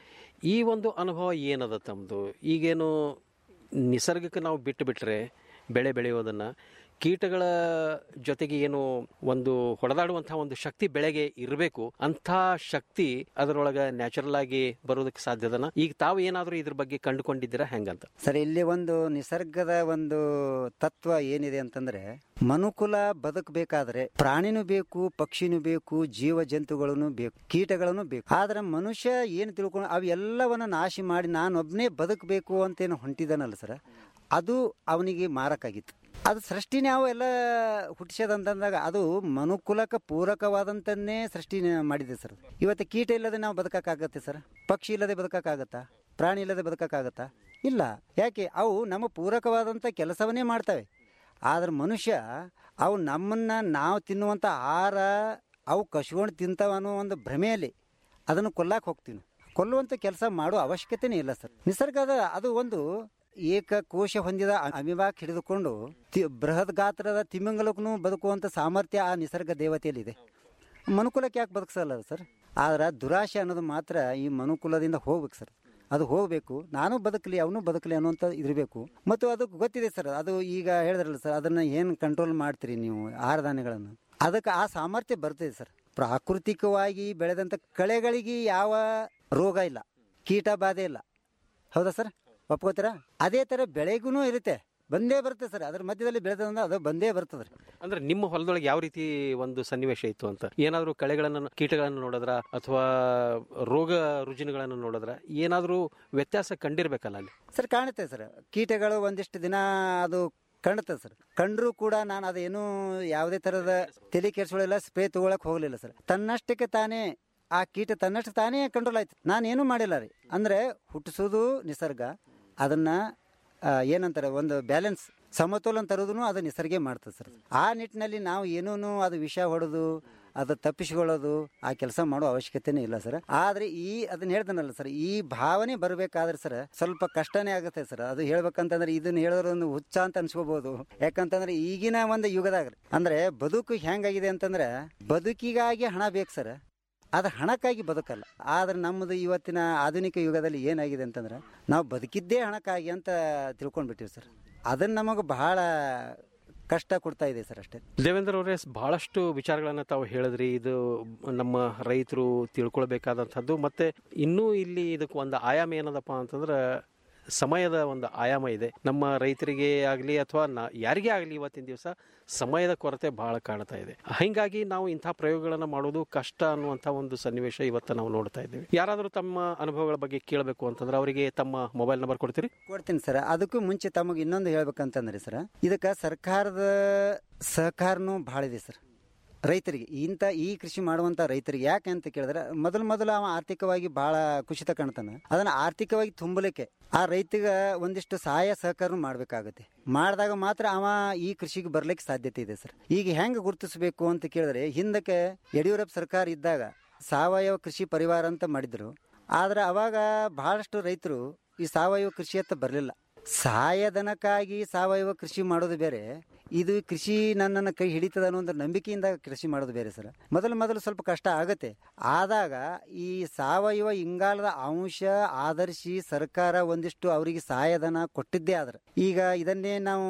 ಈ ಒಂದು ಅನುಭವ ಏನದ ತಮ್ಮದು ಈಗೇನು ನಿಸರ್ಗಕ್ಕೆ ನಾವು ಬಿಟ್ಟು ಬಿಟ್ರೆ ಬೆಳೆ ಬೆಳೆಯೋದನ್ನ ಕೀಟಗಳ ಜೊತೆಗೆ ಏನು ಒಂದು ಹೊಡೆದಾಡುವಂತಹ ಒಂದು ಶಕ್ತಿ ಬೆಳೆಗೆ ಇರಬೇಕು ಅಂಥ ಶಕ್ತಿ ಅದರೊಳಗೆ ನ್ಯಾಚುರಲ್ ಆಗಿ ಬರೋದಕ್ಕೆ ಸಾಧ್ಯದನ ಈಗ ತಾವು ಏನಾದರೂ ಇದ್ರ ಬಗ್ಗೆ ಕಂಡುಕೊಂಡಿದ್ದೀರಾ ಹೆಂಗಂತ ಸರ್ ಇಲ್ಲಿ ಒಂದು ನಿಸರ್ಗದ ಒಂದು ತತ್ವ ಏನಿದೆ ಅಂತಂದ್ರೆ ಮನುಕುಲ ಬದುಕಬೇಕಾದ್ರೆ ಪ್ರಾಣಿನೂ ಬೇಕು ಪಕ್ಷಿನೂ ಬೇಕು ಜೀವ ಜಂತುಗಳನ್ನು ಬೇಕು ಕೀಟಗಳನ್ನು ಬೇಕು ಆದ್ರೆ ಮನುಷ್ಯ ಏನು ತಿಳ್ಕೊಂಡು ಅವೆಲ್ಲವನ್ನ ನಾಶ ಮಾಡಿ ನಾನೊಬ್ಬನೇ ಬದುಕಬೇಕು ಅಂತೇನು ಹೊಂಟಿದಾನಲ್ಲ ಸರ್ ಅದು ಅವನಿಗೆ ಮಾರಕ್ಕಾಗಿತ್ತು ಅದು ಸೃಷ್ಟಿನೇ ಅವು ಎಲ್ಲ ಹುಟ್ಟಿಸೋದಂತಂದಾಗ ಅದು ಮನುಕುಲಕ್ಕೆ ಪೂರಕವಾದಂತನ್ನೇ ಸೃಷ್ಟಿ ಮಾಡಿದೆ ಸರ್ ಇವತ್ತು ಕೀಟ ಇಲ್ಲದೆ ನಾವು ಬದುಕಕ್ಕಾಗತ್ತೆ ಸರ್ ಪಕ್ಷಿ ಇಲ್ಲದೆ ಬದುಕಕ್ಕಾಗತ್ತಾ ಪ್ರಾಣಿ ಇಲ್ಲದೆ ಬದುಕಕ್ಕಾಗತ್ತಾ ಇಲ್ಲ ಯಾಕೆ ಅವು ನಮ್ಮ ಪೂರಕವಾದಂಥ ಕೆಲಸವನ್ನೇ ಮಾಡ್ತವೆ ಆದ್ರೆ ಮನುಷ್ಯ ಅವು ನಮ್ಮನ್ನ ನಾವು ತಿನ್ನುವಂಥ ಆಹಾರ ಅವು ಕಸ್ಕೊಂಡು ತಿಂತಾವ ಅನ್ನೋ ಒಂದು ಭ್ರಮೆಯಲ್ಲಿ ಅದನ್ನು ಕೊಲ್ಲಕ್ಕೆ ಹೋಗ್ತೀವಿ ಕೊಲ್ಲುವಂಥ ಕೆಲಸ ಮಾಡೋ ಅವಶ್ಯಕತೆನೇ ಇಲ್ಲ ಸರ್ ನಿಸರ್ಗದ ಅದು ಒಂದು ಏಕಕೋಶ ಹೊಂದಿದ ಅಮಿವಾಕ್ ಹಿಡಿದುಕೊಂಡು ತಿ- ಬೃಹತ್ ಗಾತ್ರದ ತಿಮಿಂಗಲಕ್ಕೂ ಬದುಕುವಂಥ ಸಾಮರ್ಥ್ಯ ಆ ನಿಸರ್ಗ ದೇವತೆಯಲ್ಲಿದೆ ಮನುಕುಲಕ್ಕೆ ಯಾಕೆ ಬದುಕಿಸಲ್ಲ ಸರ್ ಆದ್ರೆ ದುರಾಶೆ ಅನ್ನೋದು ಮಾತ್ರ ಈ ಮನುಕುಲದಿಂದ ಹೋಗ್ಬೇಕು ಸರ್ ಅದು ಹೋಗಬೇಕು ನಾನು ಬದುಕಲಿ ಅವನು ಬದುಕಲಿ ಅನ್ನುವಂಥ ಇರಬೇಕು ಮತ್ತು ಅದು ಗೊತ್ತಿದೆ ಸರ್ ಅದು ಈಗ ಹೇಳಿದ್ರಲ್ಲ ಸರ್ ಅದನ್ನು ಏನು ಕಂಟ್ರೋಲ್ ಮಾಡ್ತೀರಿ ನೀವು ಆಹಾರ ಧಾನ್ಯಗಳನ್ನು ಅದಕ್ಕೆ ಆ ಸಾಮರ್ಥ್ಯ ಬರ್ತದೆ ಸರ್ ಪ್ರಾಕೃತಿಕವಾಗಿ ಬೆಳೆದಂಥ ಕಳೆಗಳಿಗೆ ಯಾವ ರೋಗ ಇಲ್ಲ ಕೀಟ ಬಾಧೆ ಇಲ್ಲ ಹೌದಾ ಸರ್ ಒಪ್ಕೋತೀರಾ ಅದೇ ಥರ ಬೆಳೆಗೂ ಇರುತ್ತೆ ಬಂದೇ ಬರುತ್ತೆ ಸರ್ ಅದ್ರ ಮಧ್ಯದಲ್ಲಿ ಬೆಳೆದಂದ್ರೆ ಅದು ಬಂದೇ ಬರ್ತದೆ ರೀ ಅಂದ್ರೆ ನಿಮ್ಮ ಹೊಲದೊಳಗೆ ಯಾವ ರೀತಿ ಒಂದು ಸನ್ನಿವೇಶ ಇತ್ತು ಅಂತ ಏನಾದರೂ ಕಳೆಗಳನ್ನು ಕೀಟಗಳನ್ನು ನೋಡಿದ್ರ ಅಥವಾ ರೋಗ ರುಜಿನಗಳನ್ನು ನೋಡಿದ್ರ ಏನಾದರೂ ವ್ಯತ್ಯಾಸ ಕಂಡಿರ್ಬೇಕಲ್ಲ ಅಲ್ಲಿ ಸರ್ ಕಾಣುತ್ತೆ ಸರ್ ಕೀಟಗಳು ಒಂದಿಷ್ಟು ದಿನ ಅದು ಕಾಣುತ್ತೆ ಸರ್ ಕಂಡ್ರೂ ಕೂಡ ನಾನು ಅದೇನು ಯಾವುದೇ ಥರದ ತಲೆ ಕೆಡಿಸ್ಕೊಳ್ಳಿಲ್ಲ ಸ್ಪ್ರೇ ತಗೊಳಕ್ ಹೋಗಲಿಲ್ಲ ಸರ್ ತನ್ನಷ್ಟಕ್ಕೆ ತಾನೇ ಆ ಕೀಟ ತನ್ನಷ್ಟು ತಾನೇ ಕಂಟ್ರೋಲ್ ಆಯ್ತು ನಾನೇನು ಮಾಡಿಲ್ಲ ರೀ ಅಂದರೆ ಹುಟ್ಟಿಸೋದು ನಿಸರ್ಗ ಅದನ್ನ ಆ, ಏನಂತಾರೆ ಒಂದು ಬ್ಯಾಲೆನ್ಸ್ ಸಮತೋಲನ ತರೋದು ಅದು ನಿಸರ್ಗೆ ಮಾಡ್ತದೆ ಸರ್ ಆ ನಿಟ್ಟಿನಲ್ಲಿ ನಾವು ಏನೂ ಅದು ವಿಷ ಹೊಡೆದು ಅದು ತಪ್ಪಿಸ್ಕೊಳ್ಳೋದು ಆ ಕೆಲಸ ಮಾಡೋ ಅವಶ್ಯಕತೆನೇ ಇಲ್ಲ ಸರ್ ಆದ್ರೆ ಈ ಅದನ್ನ ಹೇಳ್ತಾನಲ್ಲ ಸರ್ ಈ ಭಾವನೆ ಬರಬೇಕಾದ್ರೆ ಸರ್ ಸ್ವಲ್ಪ ಕಷ್ಟನೇ ಆಗುತ್ತೆ ಸರ್ ಅದು ಹೇಳ್ಬೇಕಂತಂದ್ರೆ ಇದನ್ನ ಹೇಳಿದ್ರೆ ಒಂದು ಹುಚ್ಚ ಅಂತ ಅನ್ಸ್ಕೋಬಹುದು ಯಾಕಂತಂದ್ರೆ ಈಗಿನ ಒಂದು ಯುಗದಾಗ ರೀ, ಅಂದ್ರೆ ಬದುಕು ಹೆಂಗಾಗಿದೆ ಅಂತಂದ್ರೆ ಬದುಕಿಗಾಗಿ ಹಣ ಬೇಕು ಸರ್ ಅದು ಹಣಕ್ಕಾಗಿ ಬದುಕಲ್ಲ ಆದ್ರೆ ನಮ್ಮದು ಇವತ್ತಿನ ಆಧುನಿಕ ಯುಗದಲ್ಲಿ ಏನಾಗಿದೆ ಅಂತಂದ್ರೆ ನಾವು ಬದುಕಿದ್ದೇ ಹಣಕ್ಕಾಗಿ ಅಂತ ತಿಳ್ಕೊಂಡ್ಬಿಟ್ಟಿವಿ ಸರ್ ಅದನ್ನ ನಮಗೆ ಬಹಳ ಕಷ್ಟ ಕೊಡ್ತಾ ಇದೆ ಸರ್ ಅಷ್ಟೇ ದೇವೇಂದ್ರ ಅವರೇ ಬಹಳಷ್ಟು ವಿಚಾರಗಳನ್ನು ತಾವು ಹೇಳಿದ್ರಿ ಇದು ನಮ್ಮ ರೈತರು ತಿಳ್ಕೊಳ್ಬೇಕಾದಂಥದ್ದು ಮತ್ತೆ ಇನ್ನೂ ಇಲ್ಲಿ ಇದಕ್ಕೆ ಒಂದು ಆಯಾಮ ಏನದಪ್ಪ ಅಂತಂದ್ರೆ ಸಮಯದ ಒಂದು ಆಯಾಮ ಇದೆ ನಮ್ಮ ರೈತರಿಗೆ ಆಗಲಿ ಅಥವಾ ನಾ ಯಾರಿಗೇ ಆಗಲಿ ಇವತ್ತಿನ ದಿವಸ ಸಮಯದ ಕೊರತೆ ಬಹಳ ಕಾಣ್ತಾ ಇದೆ ಹೀಗಾಗಿ ನಾವು ಇಂಥ ಪ್ರಯೋಗಗಳನ್ನು ಮಾಡೋದು ಕಷ್ಟ ಅನ್ನುವಂಥ ಒಂದು ಸನ್ನಿವೇಶ ಇವತ್ತು ನಾವು ನೋಡ್ತಾ ಇದ್ದೀವಿ ಯಾರಾದರೂ ತಮ್ಮ ಅನುಭವಗಳ ಬಗ್ಗೆ ಕೇಳಬೇಕು ಅಂತಂದ್ರೆ ಅವರಿಗೆ ತಮ್ಮ ಮೊಬೈಲ್ ನಂಬರ್ ಕೊಡ್ತೀರಿ ಕೊಡ್ತೀನಿ ಸರ್ ಅದಕ್ಕೂ ಮುಂಚೆ ತಮಗೆ ಇನ್ನೊಂದು ಹೇಳ್ಬೇಕಂತಂದ್ರೆ ಸರ್ ಇದಕ್ಕೆ ಸರ್ಕಾರದ ಸಹಕಾರನೂ ಭಾಳ ಇದೆ ಸರ್ ರೈತರಿಗೆ ಇಂಥ ಈ ಕೃಷಿ ಮಾಡುವಂತ ರೈತರಿಗೆ ಯಾಕೆ ಅಂತ ಕೇಳಿದ್ರೆ ಮೊದಲು ಮೊದಲು ಅವ ಆರ್ಥಿಕವಾಗಿ ಬಹಳ ಕುಸಿತ ಕಾಣ್ತಾನೆ ಅದನ್ನ ಆರ್ಥಿಕವಾಗಿ ತುಂಬಲಿಕ್ಕೆ ಆ ರೈತಗ ಒಂದಿಷ್ಟು ಸಹಾಯ ಸಹಕಾರ ಮಾಡಬೇಕಾಗುತ್ತೆ ಮಾಡಿದಾಗ ಮಾತ್ರ ಅವ ಈ ಕೃಷಿಗೆ ಬರ್ಲಿಕ್ಕೆ ಸಾಧ್ಯತೆ ಇದೆ ಸರ್ ಈಗ ಹೆಂಗೆ ಗುರುತಿಸಬೇಕು ಅಂತ ಕೇಳಿದ್ರೆ ಹಿಂದಕ್ಕೆ ಯಡಿಯೂರಪ್ಪ ಸರ್ಕಾರ ಇದ್ದಾಗ ಸಾವಯವ ಕೃಷಿ ಪರಿವಾರ ಅಂತ ಮಾಡಿದ್ರು ಆದ್ರೆ ಅವಾಗ ಬಹಳಷ್ಟು ರೈತರು ಈ ಸಾವಯವ ಕೃಷಿಯತ್ತ ಬರಲಿಲ್ಲ ಸಹಾಯಧನಕ್ಕಾಗಿ ಸಾವಯವ ಕೃಷಿ ಮಾಡೋದು ಬೇರೆ ಇದು ಕೃಷಿ ನನ್ನನ್ನು ಕೈ ಹಿಡಿತದ ಅನ್ನೋ ಒಂದು ನಂಬಿಕೆಯಿಂದ ಕೃಷಿ ಮಾಡೋದು ಬೇರೆ ಸರ್ ಮೊದಲು ಮೊದಲು ಸ್ವಲ್ಪ ಕಷ್ಟ ಆಗತ್ತೆ ಆದಾಗ ಈ ಸಾವಯವ ಇಂಗಾಲದ ಅಂಶ ಆಧರಿಸಿ ಸರ್ಕಾರ ಒಂದಿಷ್ಟು ಅವರಿಗೆ ಸಹಾಯಧನ ಕೊಟ್ಟಿದ್ದೇ ಆದ್ರೆ ಈಗ ಇದನ್ನೇ ನಾವು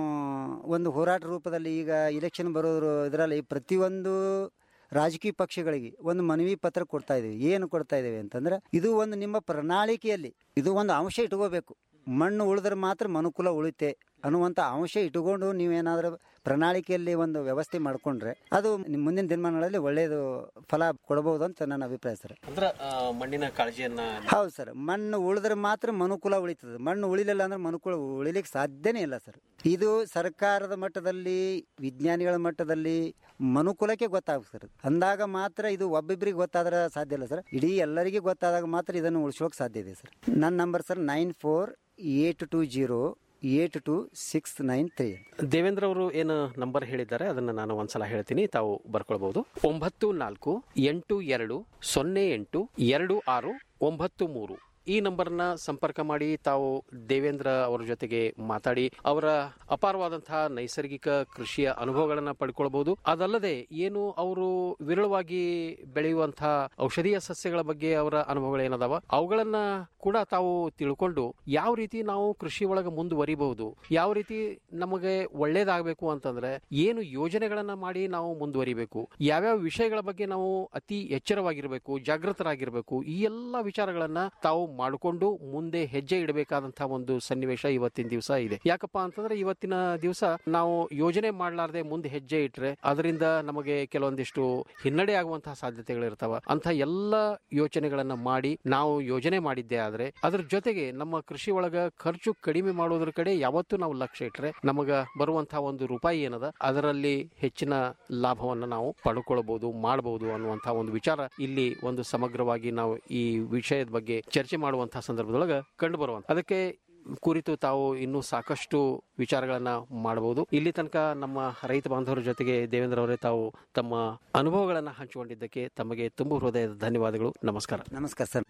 ಒಂದು ಹೋರಾಟ ರೂಪದಲ್ಲಿ ಈಗ ಇಲೆಕ್ಷನ್ ಬರೋದ್ರ ಇದರಲ್ಲಿ ಪ್ರತಿಯೊಂದು ರಾಜಕೀಯ ಪಕ್ಷಗಳಿಗೆ ಒಂದು ಮನವಿ ಪತ್ರ ಕೊಡ್ತಾ ಇದೀವಿ ಏನು ಕೊಡ್ತಾ ಇದೀವಿ ಅಂತಂದ್ರೆ ಇದು ಒಂದು ನಿಮ್ಮ ಪ್ರಣಾಳಿಕೆಯಲ್ಲಿ ಇದು ಒಂದು ಅಂಶ ಇಟ್ಕೋಬೇಕು ಮಣ್ಣು ಉಳಿದ್ರೆ ಮಾತ್ರ ಮನುಕುಲ ಉಳಿತೆ ಅನ್ನುವಂಥ ಅಂಶ ಇಟ್ಟುಕೊಂಡು ನೀವೇನಾದ್ರೂ ಪ್ರಣಾಳಿಕೆಯಲ್ಲಿ ಒಂದು ವ್ಯವಸ್ಥೆ ಮಾಡಿಕೊಂಡ್ರೆ ಅದು ನಿಮ್ಮ ಮುಂದಿನ ದಿನಮಾನಗಳಲ್ಲಿ ಒಳ್ಳೆಯದು ಫಲ ಕೊಡಬಹುದು ಅಂತ ನನ್ನ ಅಭಿಪ್ರಾಯ ಸರ್ ಅಂದ್ರೆ ಮಣ್ಣಿನ ಕಾಳಜಿಯನ್ನ ಹೌದು ಸರ್ ಮಣ್ಣು ಉಳಿದ್ರೆ ಮಾತ್ರ ಮನುಕುಲ ಉಳಿತದೆ ಮಣ್ಣು ಉಳಿಲಿಲ್ಲ ಅಂದ್ರೆ ಮನುಕುಲ ಉಳಿಲಿಕ್ಕೆ ಸಾಧ್ಯನೇ ಇಲ್ಲ ಸರ್ ಇದು ಸರ್ಕಾರದ ಮಟ್ಟದಲ್ಲಿ ವಿಜ್ಞಾನಿಗಳ ಮಟ್ಟದಲ್ಲಿ ಮನುಕುಲಕ್ಕೆ ಗೊತ್ತಾಗುತ್ತೆ ಸರ್ ಅಂದಾಗ ಮಾತ್ರ ಇದು ಒಬ್ಬೊಬ್ಬರಿಗೆ ಗೊತ್ತಾದ್ರೆ ಸಾಧ್ಯ ಇಲ್ಲ ಸರ್ ಇಡೀ ಎಲ್ಲರಿಗೂ ಗೊತ್ತಾದಾಗ ಮಾತ್ರ ಇದನ್ನು ಉಳಿಸೋಕೆ ಸಾಧ್ಯ ಇದೆ ಸರ್ ನನ್ನ number sir nine four eight two zero eight two six nine three Devendra ಅವರು ಏನು ನಂಬರ್ ಹೇಳಿದ್ದಾರೆ ಅದನ್ನ ನಾನು ಒಂದ್ಸಲ ಹೇಳ್ತೀನಿ ತಾವು ಬರ್ಕೊಳ್ಬಹುದು ಒಂಬತ್ತು ನಾಲ್ಕು ಎಂಟು ಎರಡು ಸೊನ್ನೆ ಎಂಟು ಎರಡು ಆರು ಒಂಬತ್ತು ಮೂರು ಈ ನಂಬರ್ನ ಸಂಪರ್ಕ ಮಾಡಿ ತಾವು ದೇವೇಂದ್ರ ಅವರ ಜೊತೆಗೆ ಮಾತಾಡಿ ಅವರ ಅಪಾರವಾದಂತಹ ನೈಸರ್ಗಿಕ ಕೃಷಿಯ ಅನುಭವಗಳನ್ನ ಪಡ್ಕೊಳ್ಬಹುದು ಅದಲ್ಲದೆ ಏನು ಅವರು ವಿರಳವಾಗಿ ಬೆಳೆಯುವಂತಹ ಔಷಧೀಯ ಸಸ್ಯಗಳ ಬಗ್ಗೆ ಅವರ ಅನುಭವಗಳು ಏನದಾವ ಅವುಗಳನ್ನ ಕೂಡ ತಾವು ತಿಳ್ಕೊಂಡು ಯಾವ ರೀತಿ ನಾವು ಕೃಷಿ ಒಳಗೆ ಮುಂದುವರಿಬಹುದು ಯಾವ ರೀತಿ ನಮಗೆ ಒಳ್ಳೇದಾಗಬೇಕು ಅಂತಂದ್ರೆ ಏನು ಯೋಜನೆಗಳನ್ನ ಮಾಡಿ ನಾವು ಮುಂದುವರಿಬೇಕು ಯಾವ್ಯಾವ ವಿಷಯಗಳ ಬಗ್ಗೆ ನಾವು ಅತಿ ಎಚ್ಚರವಾಗಿರ್ಬೇಕು ಜಾಗೃತರಾಗಿರ್ಬೇಕು ಈ ಎಲ್ಲ ವಿಚಾರಗಳನ್ನ ತಾವು ಮಾಡಿಕೊಂಡು ಮುಂದೆ ಹೆಜ್ಜೆ ಇಡಬೇಕಾದಂತಹ ಒಂದು ಸನ್ನಿವೇಶ ಇವತ್ತಿನ ದಿವಸ ಇದೆ ಯಾಕಪ್ಪ ಅಂತಂದ್ರೆ ಇವತ್ತಿನ ದಿವಸ ನಾವು ಯೋಜನೆ ಮಾಡಲಾರ್ದೆ ಮುಂದೆ ಹೆಜ್ಜೆ ಇಟ್ರೆ ಅದರಿಂದ ನಮಗೆ ಕೆಲವೊಂದಿಷ್ಟು ಹಿನ್ನಡೆ ಆಗುವಂತಹ ಸಾಧ್ಯತೆಗಳು ಇರ್ತಾವ ಅಂತ ಎಲ್ಲ ಯೋಚನೆಗಳನ್ನ ಮಾಡಿ ನಾವು ಯೋಜನೆ ಮಾಡಿದ್ದೆ ಆದ್ರೆ ಅದ್ರ ಜೊತೆಗೆ ನಮ್ಮ ಕೃಷಿ ಒಳಗ ಖರ್ಚು ಕಡಿಮೆ ಮಾಡೋದ್ರ ಕಡೆ ಯಾವತ್ತೂ ನಾವು ಲಕ್ಷ್ಯ ಇಟ್ರೆ ನಮಗ ಬರುವಂತಹ ಒಂದು ರೂಪಾಯಿ ಏನದ ಅದರಲ್ಲಿ ಹೆಚ್ಚಿನ ಲಾಭವನ್ನ ನಾವು ಪಡ್ಕೊಳ್ಬಹುದು ಮಾಡಬಹುದು ಅನ್ನುವಂತಹ ಒಂದು ವಿಚಾರ ಇಲ್ಲಿ ಒಂದು ಸಮಗ್ರವಾಗಿ ನಾವು ಈ ವಿಷಯದ ಬಗ್ಗೆ ಚರ್ಚೆ ಮಾಡುವಂತಹ ಸಂದರ್ಭದೊಳಗ ಕಂಡು ಬರುವಂತ ಅದಕ್ಕೆ ಕುರಿತು ತಾವು ಇನ್ನೂ ಸಾಕಷ್ಟು ವಿಚಾರಗಳನ್ನ ಮಾಡಬಹುದು ಇಲ್ಲಿ ತನಕ ನಮ್ಮ ರೈತ ಬಾಂಧವರ ಜೊತೆಗೆ ದೇವೇಂದ್ರ ಅವರೇ ತಾವು ತಮ್ಮ ಅನುಭವಗಳನ್ನ ಹಂಚಿಕೊಂಡಿದ್ದಕ್ಕೆ ತಮಗೆ ತುಂಬು ಹೃದಯದ ಧನ್ಯವಾದಗಳು ನಮಸ್ಕಾರ ನಮಸ್ಕಾರ ಸರ್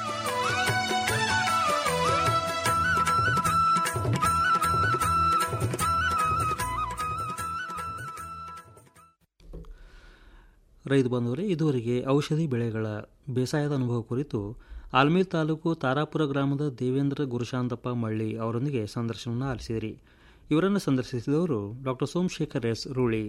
ರೈತ ಬಾಂಧವರೇ ಇದುವರೆಗೆ ಔಷಧಿ ಬೆಳೆಗಳ ಬೇಸಾಯದ ಅನುಭವ ಕುರಿತು ಆಲ್ಮೇಲ್ ತಾಲೂಕು ತಾರಾಪುರ ಗ್ರಾಮದ ದೇವೇಂದ್ರ ಗುರುಶಾಂತಪ್ಪ ಮಳ್ಳಿ ಅವರೊಂದಿಗೆ ಸಂದರ್ಶನವನ್ನು ಆಲಿಸಿದಿರಿ ಇವರನ್ನು ಸಂದರ್ಶಿಸಿದವರು ಡಾಕ್ಟರ್ ಸೋಮಶೇಖರ್ ಎಸ್ ರೂಳಿ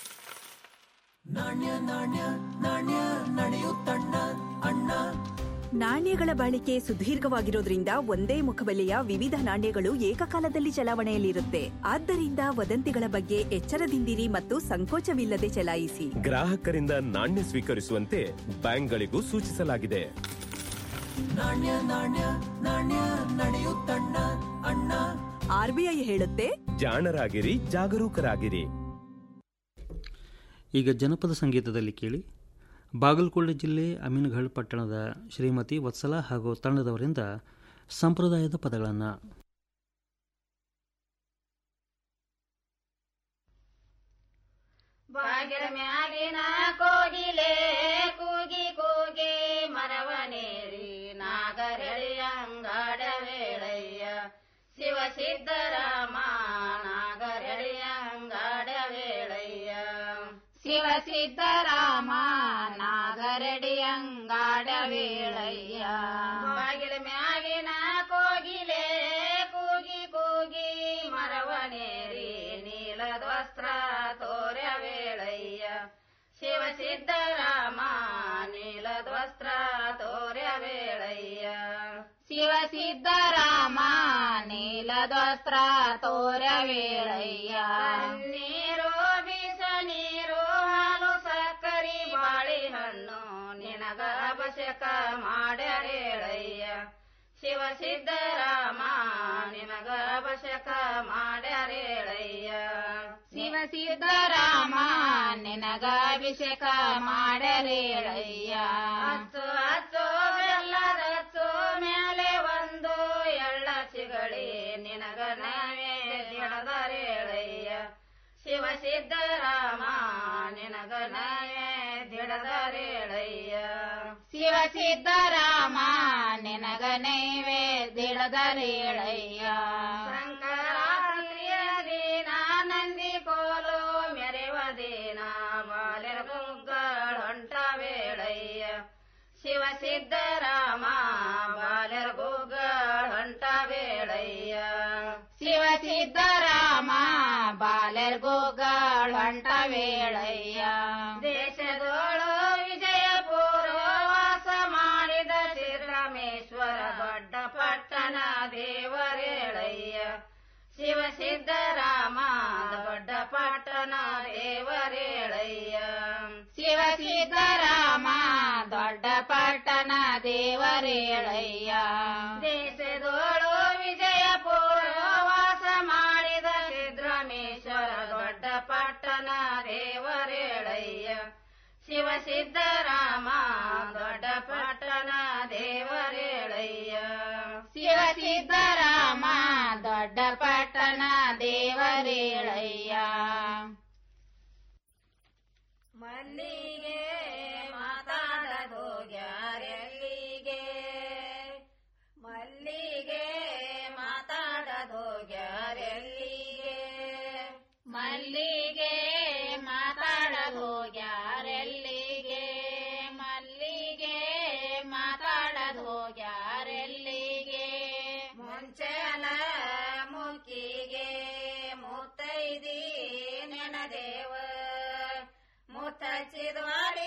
ನಾಣ್ಯ ನಾಣ್ಯ ನಾಣ್ಯ ನಡೆಯುತ್ತಣ್ಣ ಅಣ್ಣ ನಾಣ್ಯಗಳ ಬಾಳಿಕೆ ಸುದೀರ್ಘವಾಗಿರೋದ್ರಿಂದ ಒಂದೇ ಮುಖಬೆಲೆಯ ವಿವಿಧ ನಾಣ್ಯಗಳು ಏಕಕಾಲದಲ್ಲಿ ಚಲಾವಣೆಯಲ್ಲಿರುತ್ತೆ ಆದ್ದರಿಂದ ವದಂತಿಗಳ ಬಗ್ಗೆ ಎಚ್ಚರದಿಂದಿರಿ ಮತ್ತು ಸಂಕೋಚವಿಲ್ಲದೆ ಚಲಾಯಿಸಿ ಗ್ರಾಹಕರಿಂದ ನಾಣ್ಯ ಸ್ವೀಕರಿಸುವಂತೆ ಬ್ಯಾಂಕ್ಗಳಿಗೂ ಸೂಚಿಸಲಾಗಿದೆ ನಾಣ್ಯ ನಾಣ್ಯ ನಾಣ್ಯ ನಡೆಯುತ್ತಣ್ಣ ಅಣ್ಣ ಆರ್ಬಿಐ ಹೇಳುತ್ತೆ ಜಾಣರಾಗಿರಿ ಜಾಗರೂಕರಾಗಿರಿ ಈಗ ಜನಪದ ಸಂಗೀತದಲ್ಲಿ ಕೇಳಿ ಬಾಗಲಕೋಟೆ ಜಿಲ್ಲೆ ಅಮೀನ್ಗಢ್ ಪಟ್ಟಣದ ಶ್ರೀಮತಿ ವತ್ಸಲ ಹಾಗೂ ತಂಡದವರಿಂದ ಸಂಪ್ರದಾಯದ ಪದಗಳನ್ನು ಬಾಗಿಲ ಮ್ಯಾಗಿನ ಕೋಗಿಲೆ ಕೂಗಿ ಕೂಗಿ ಮರವನೇರಿ ನಾಗರಳಿಯ ಅಂಗಾಡ ವೇಳಯ್ಯ ಶಿವ ಸಿದ್ದರಾಮ ನಾಗರಳಿಯ ಅಂಗಾಡ ವೇಳಯ್ಯ ಶಿವ ಸಿದ್ದರಾಮ ನಾಗರಡಿ ಅಂಗಾಡ ವೇಳಯ್ಯ ಬಾಗಿಲ ಮ್ಯಾಗಿನ ಕೋಗಿಲೆ ಕೂಗಿ ಕೂಗಿ ಮರವನೇರಿ ನೀಲದ್ವಸ್ತ್ರ ತೋರ್ಯ ವೇಳಯ್ಯ ಶಿವ ಸಿದ್ದರಾಮ ನೀಲದ್ವಸ್ತ್ರ ತೋರ್ಯ ವೇಳಯ್ಯ ಶಿವ ಸಿದ್ದರಾಮ ನೀಲದ್ವಸ್ತ್ರ ತೋರ್ಯ ವೇಳಯ್ಯ ನೀರು ಬೀಸ ನೀರು ಹಾಲು ಸಕ್ಕರಿ ಬಾಳೆಹಣ್ಣು ನಿನಗ ಅಭಿಷೇಕ ಮಾಡ್ಯಾರೇಳಯ್ಯ ಶಿವ ಸಿದ್ದರಾಮ ನಿನಗ ಅಭಿಷೇಕ ಮಾಡ್ಯಾರೇಳಯ್ಯ ಶಿವ ಸಿದ್ದರಾಮ ನಿನಗ ಅಭಿಷೇಕ ಮಾಡ್ಯಾರೇಳಯ್ಯ ಹಚ್ಚು ಹಚ್ಚು ಬೆಲ್ಲದ ಹಚ್ಚು ಮೇಲೆ ಒಂದು ಎಳ್ಳ ಚಿಗಳಿ ನಿನಗ ನಾವೇ ದಿಡದರೇಳಯ್ಯ ಶಿವ ಸಿದ್ದರಾಮ ನಿನಗ ನಾವೇ ದಿಡದರೇಳಯ್ಯ ಶಿವ ಸಿದ್ದರಾಮ ನಿನಗ ನೈವೇದ್ಯದರೇಳಯ್ಯ ಶಂಕರಾತ್ರಿಯ ದಿನ ನಂದಿ ಕೋಲು ಮೆರೆವ ದಿನ ಬಾಲೆರ ಗುಗ್ಗಳ ಹೊಂಟ ವೇಳಯ್ಯ ಶಿವ ಸಿದ್ದರಾಮ ಬಾಲೆರ ಗುಗ್ಗಳ ಹೊಂಟ ವೇಳಯ್ಯ ಶಿವ ಸಿದ್ದರಾಮ ಬಾಲೆರ್ ಗೋಗಳ ಹೊಂಟ ವೇಳಯ್ಯ ದೇಶದೋಳು ವಿಜಯಪುರ ವಾಸ ಮಾಡಿದ ಶ್ರೀರಾಮೇಶ್ವರ ದೊಡ್ಡ ಪಟ್ಟಣ ದೇವರೇಳಯ್ಯ ಶಿವ ಸಿದ್ದರಾಮ ದೊಡ್ಡ ಪಟ್ಟಣ ದೇವರೇಳಯ್ಯ ಶಿವ ಸಿದ್ದರಾಮ ದೊಡ್ಡ ಪಟ್ಟಣ ದೇವರೇಳಯ್ಯ ದೇಶದೋಳು ವಿಜಯಪುರ ವಾಸ ಮಾಡಿದ ಸಿದ್ದರಾಮೇಶ್ವರ ದೊಡ್ಡ ಪಟ್ಟಣ ದೇವರೇಳಯ್ಯ ಶಿವ ಸಿದ್ದರಾಮ ದೊಡ್ಡ ಪಟ್ಟಣ ದೇವರೇಳಯ್ಯ ಶಿವ ಸಿದ್ದರಾಮ ದೊಡ್ಡ ಪಟ್ಟಣ ದೇವರೇಳಯ್ಯ ಮಲ್ಲಿಗೆ ಮಾತಾಡದೋಗ್ಯಾರೆಲ್ಲಿಗೆ ಮಲ್ಲಿಗೆ ಮಾತಾಡದೋಗ್ಯಾರೆಲ್ಲಿಗೆ ಮಲ್ಲಿಗೆ ಮಾತಾಡದೋಗ್ಯಾರೆಲ್ಲಿಗೆ ಮಲ್ಲಿಗೆ ಮಾತಾಡದೋಗ್ಯಾರೆಲ್ಲಿಗೆ ಮುಂಚೆಲ ಮುಕ್ಕಿಗೆ ಮುತ್ತೈದಿ ನೆನದೇವ ಮುತ್ತಚ್ಚಿದ್ವಾಡಿ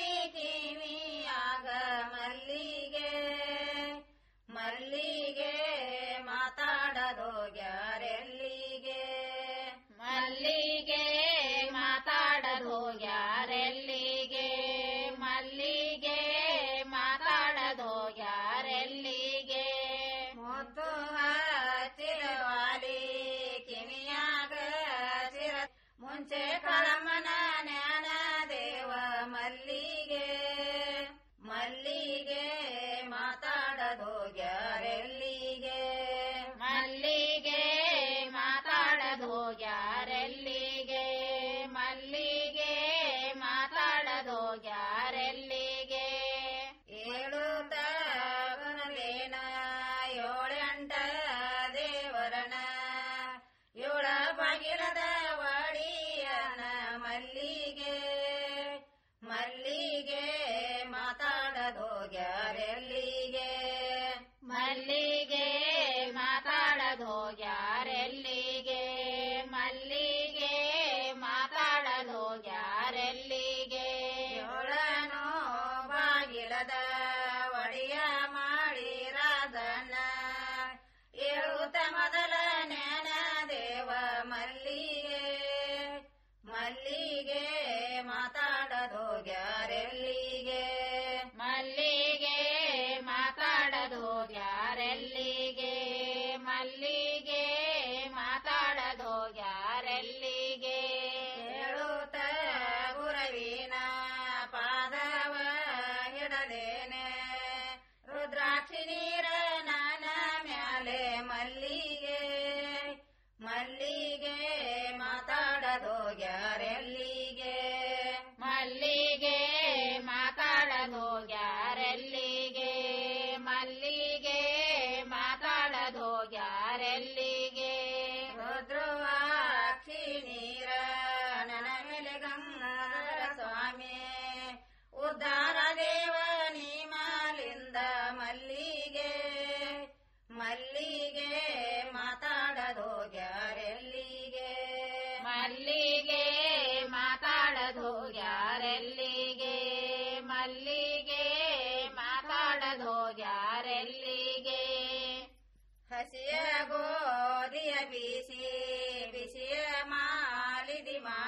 ಹೋಗ್ಯಾರೆಲ್ಲಿಗೆ ಹಸಿಯ ಗೋಧಿಯ ಬೀಸಿ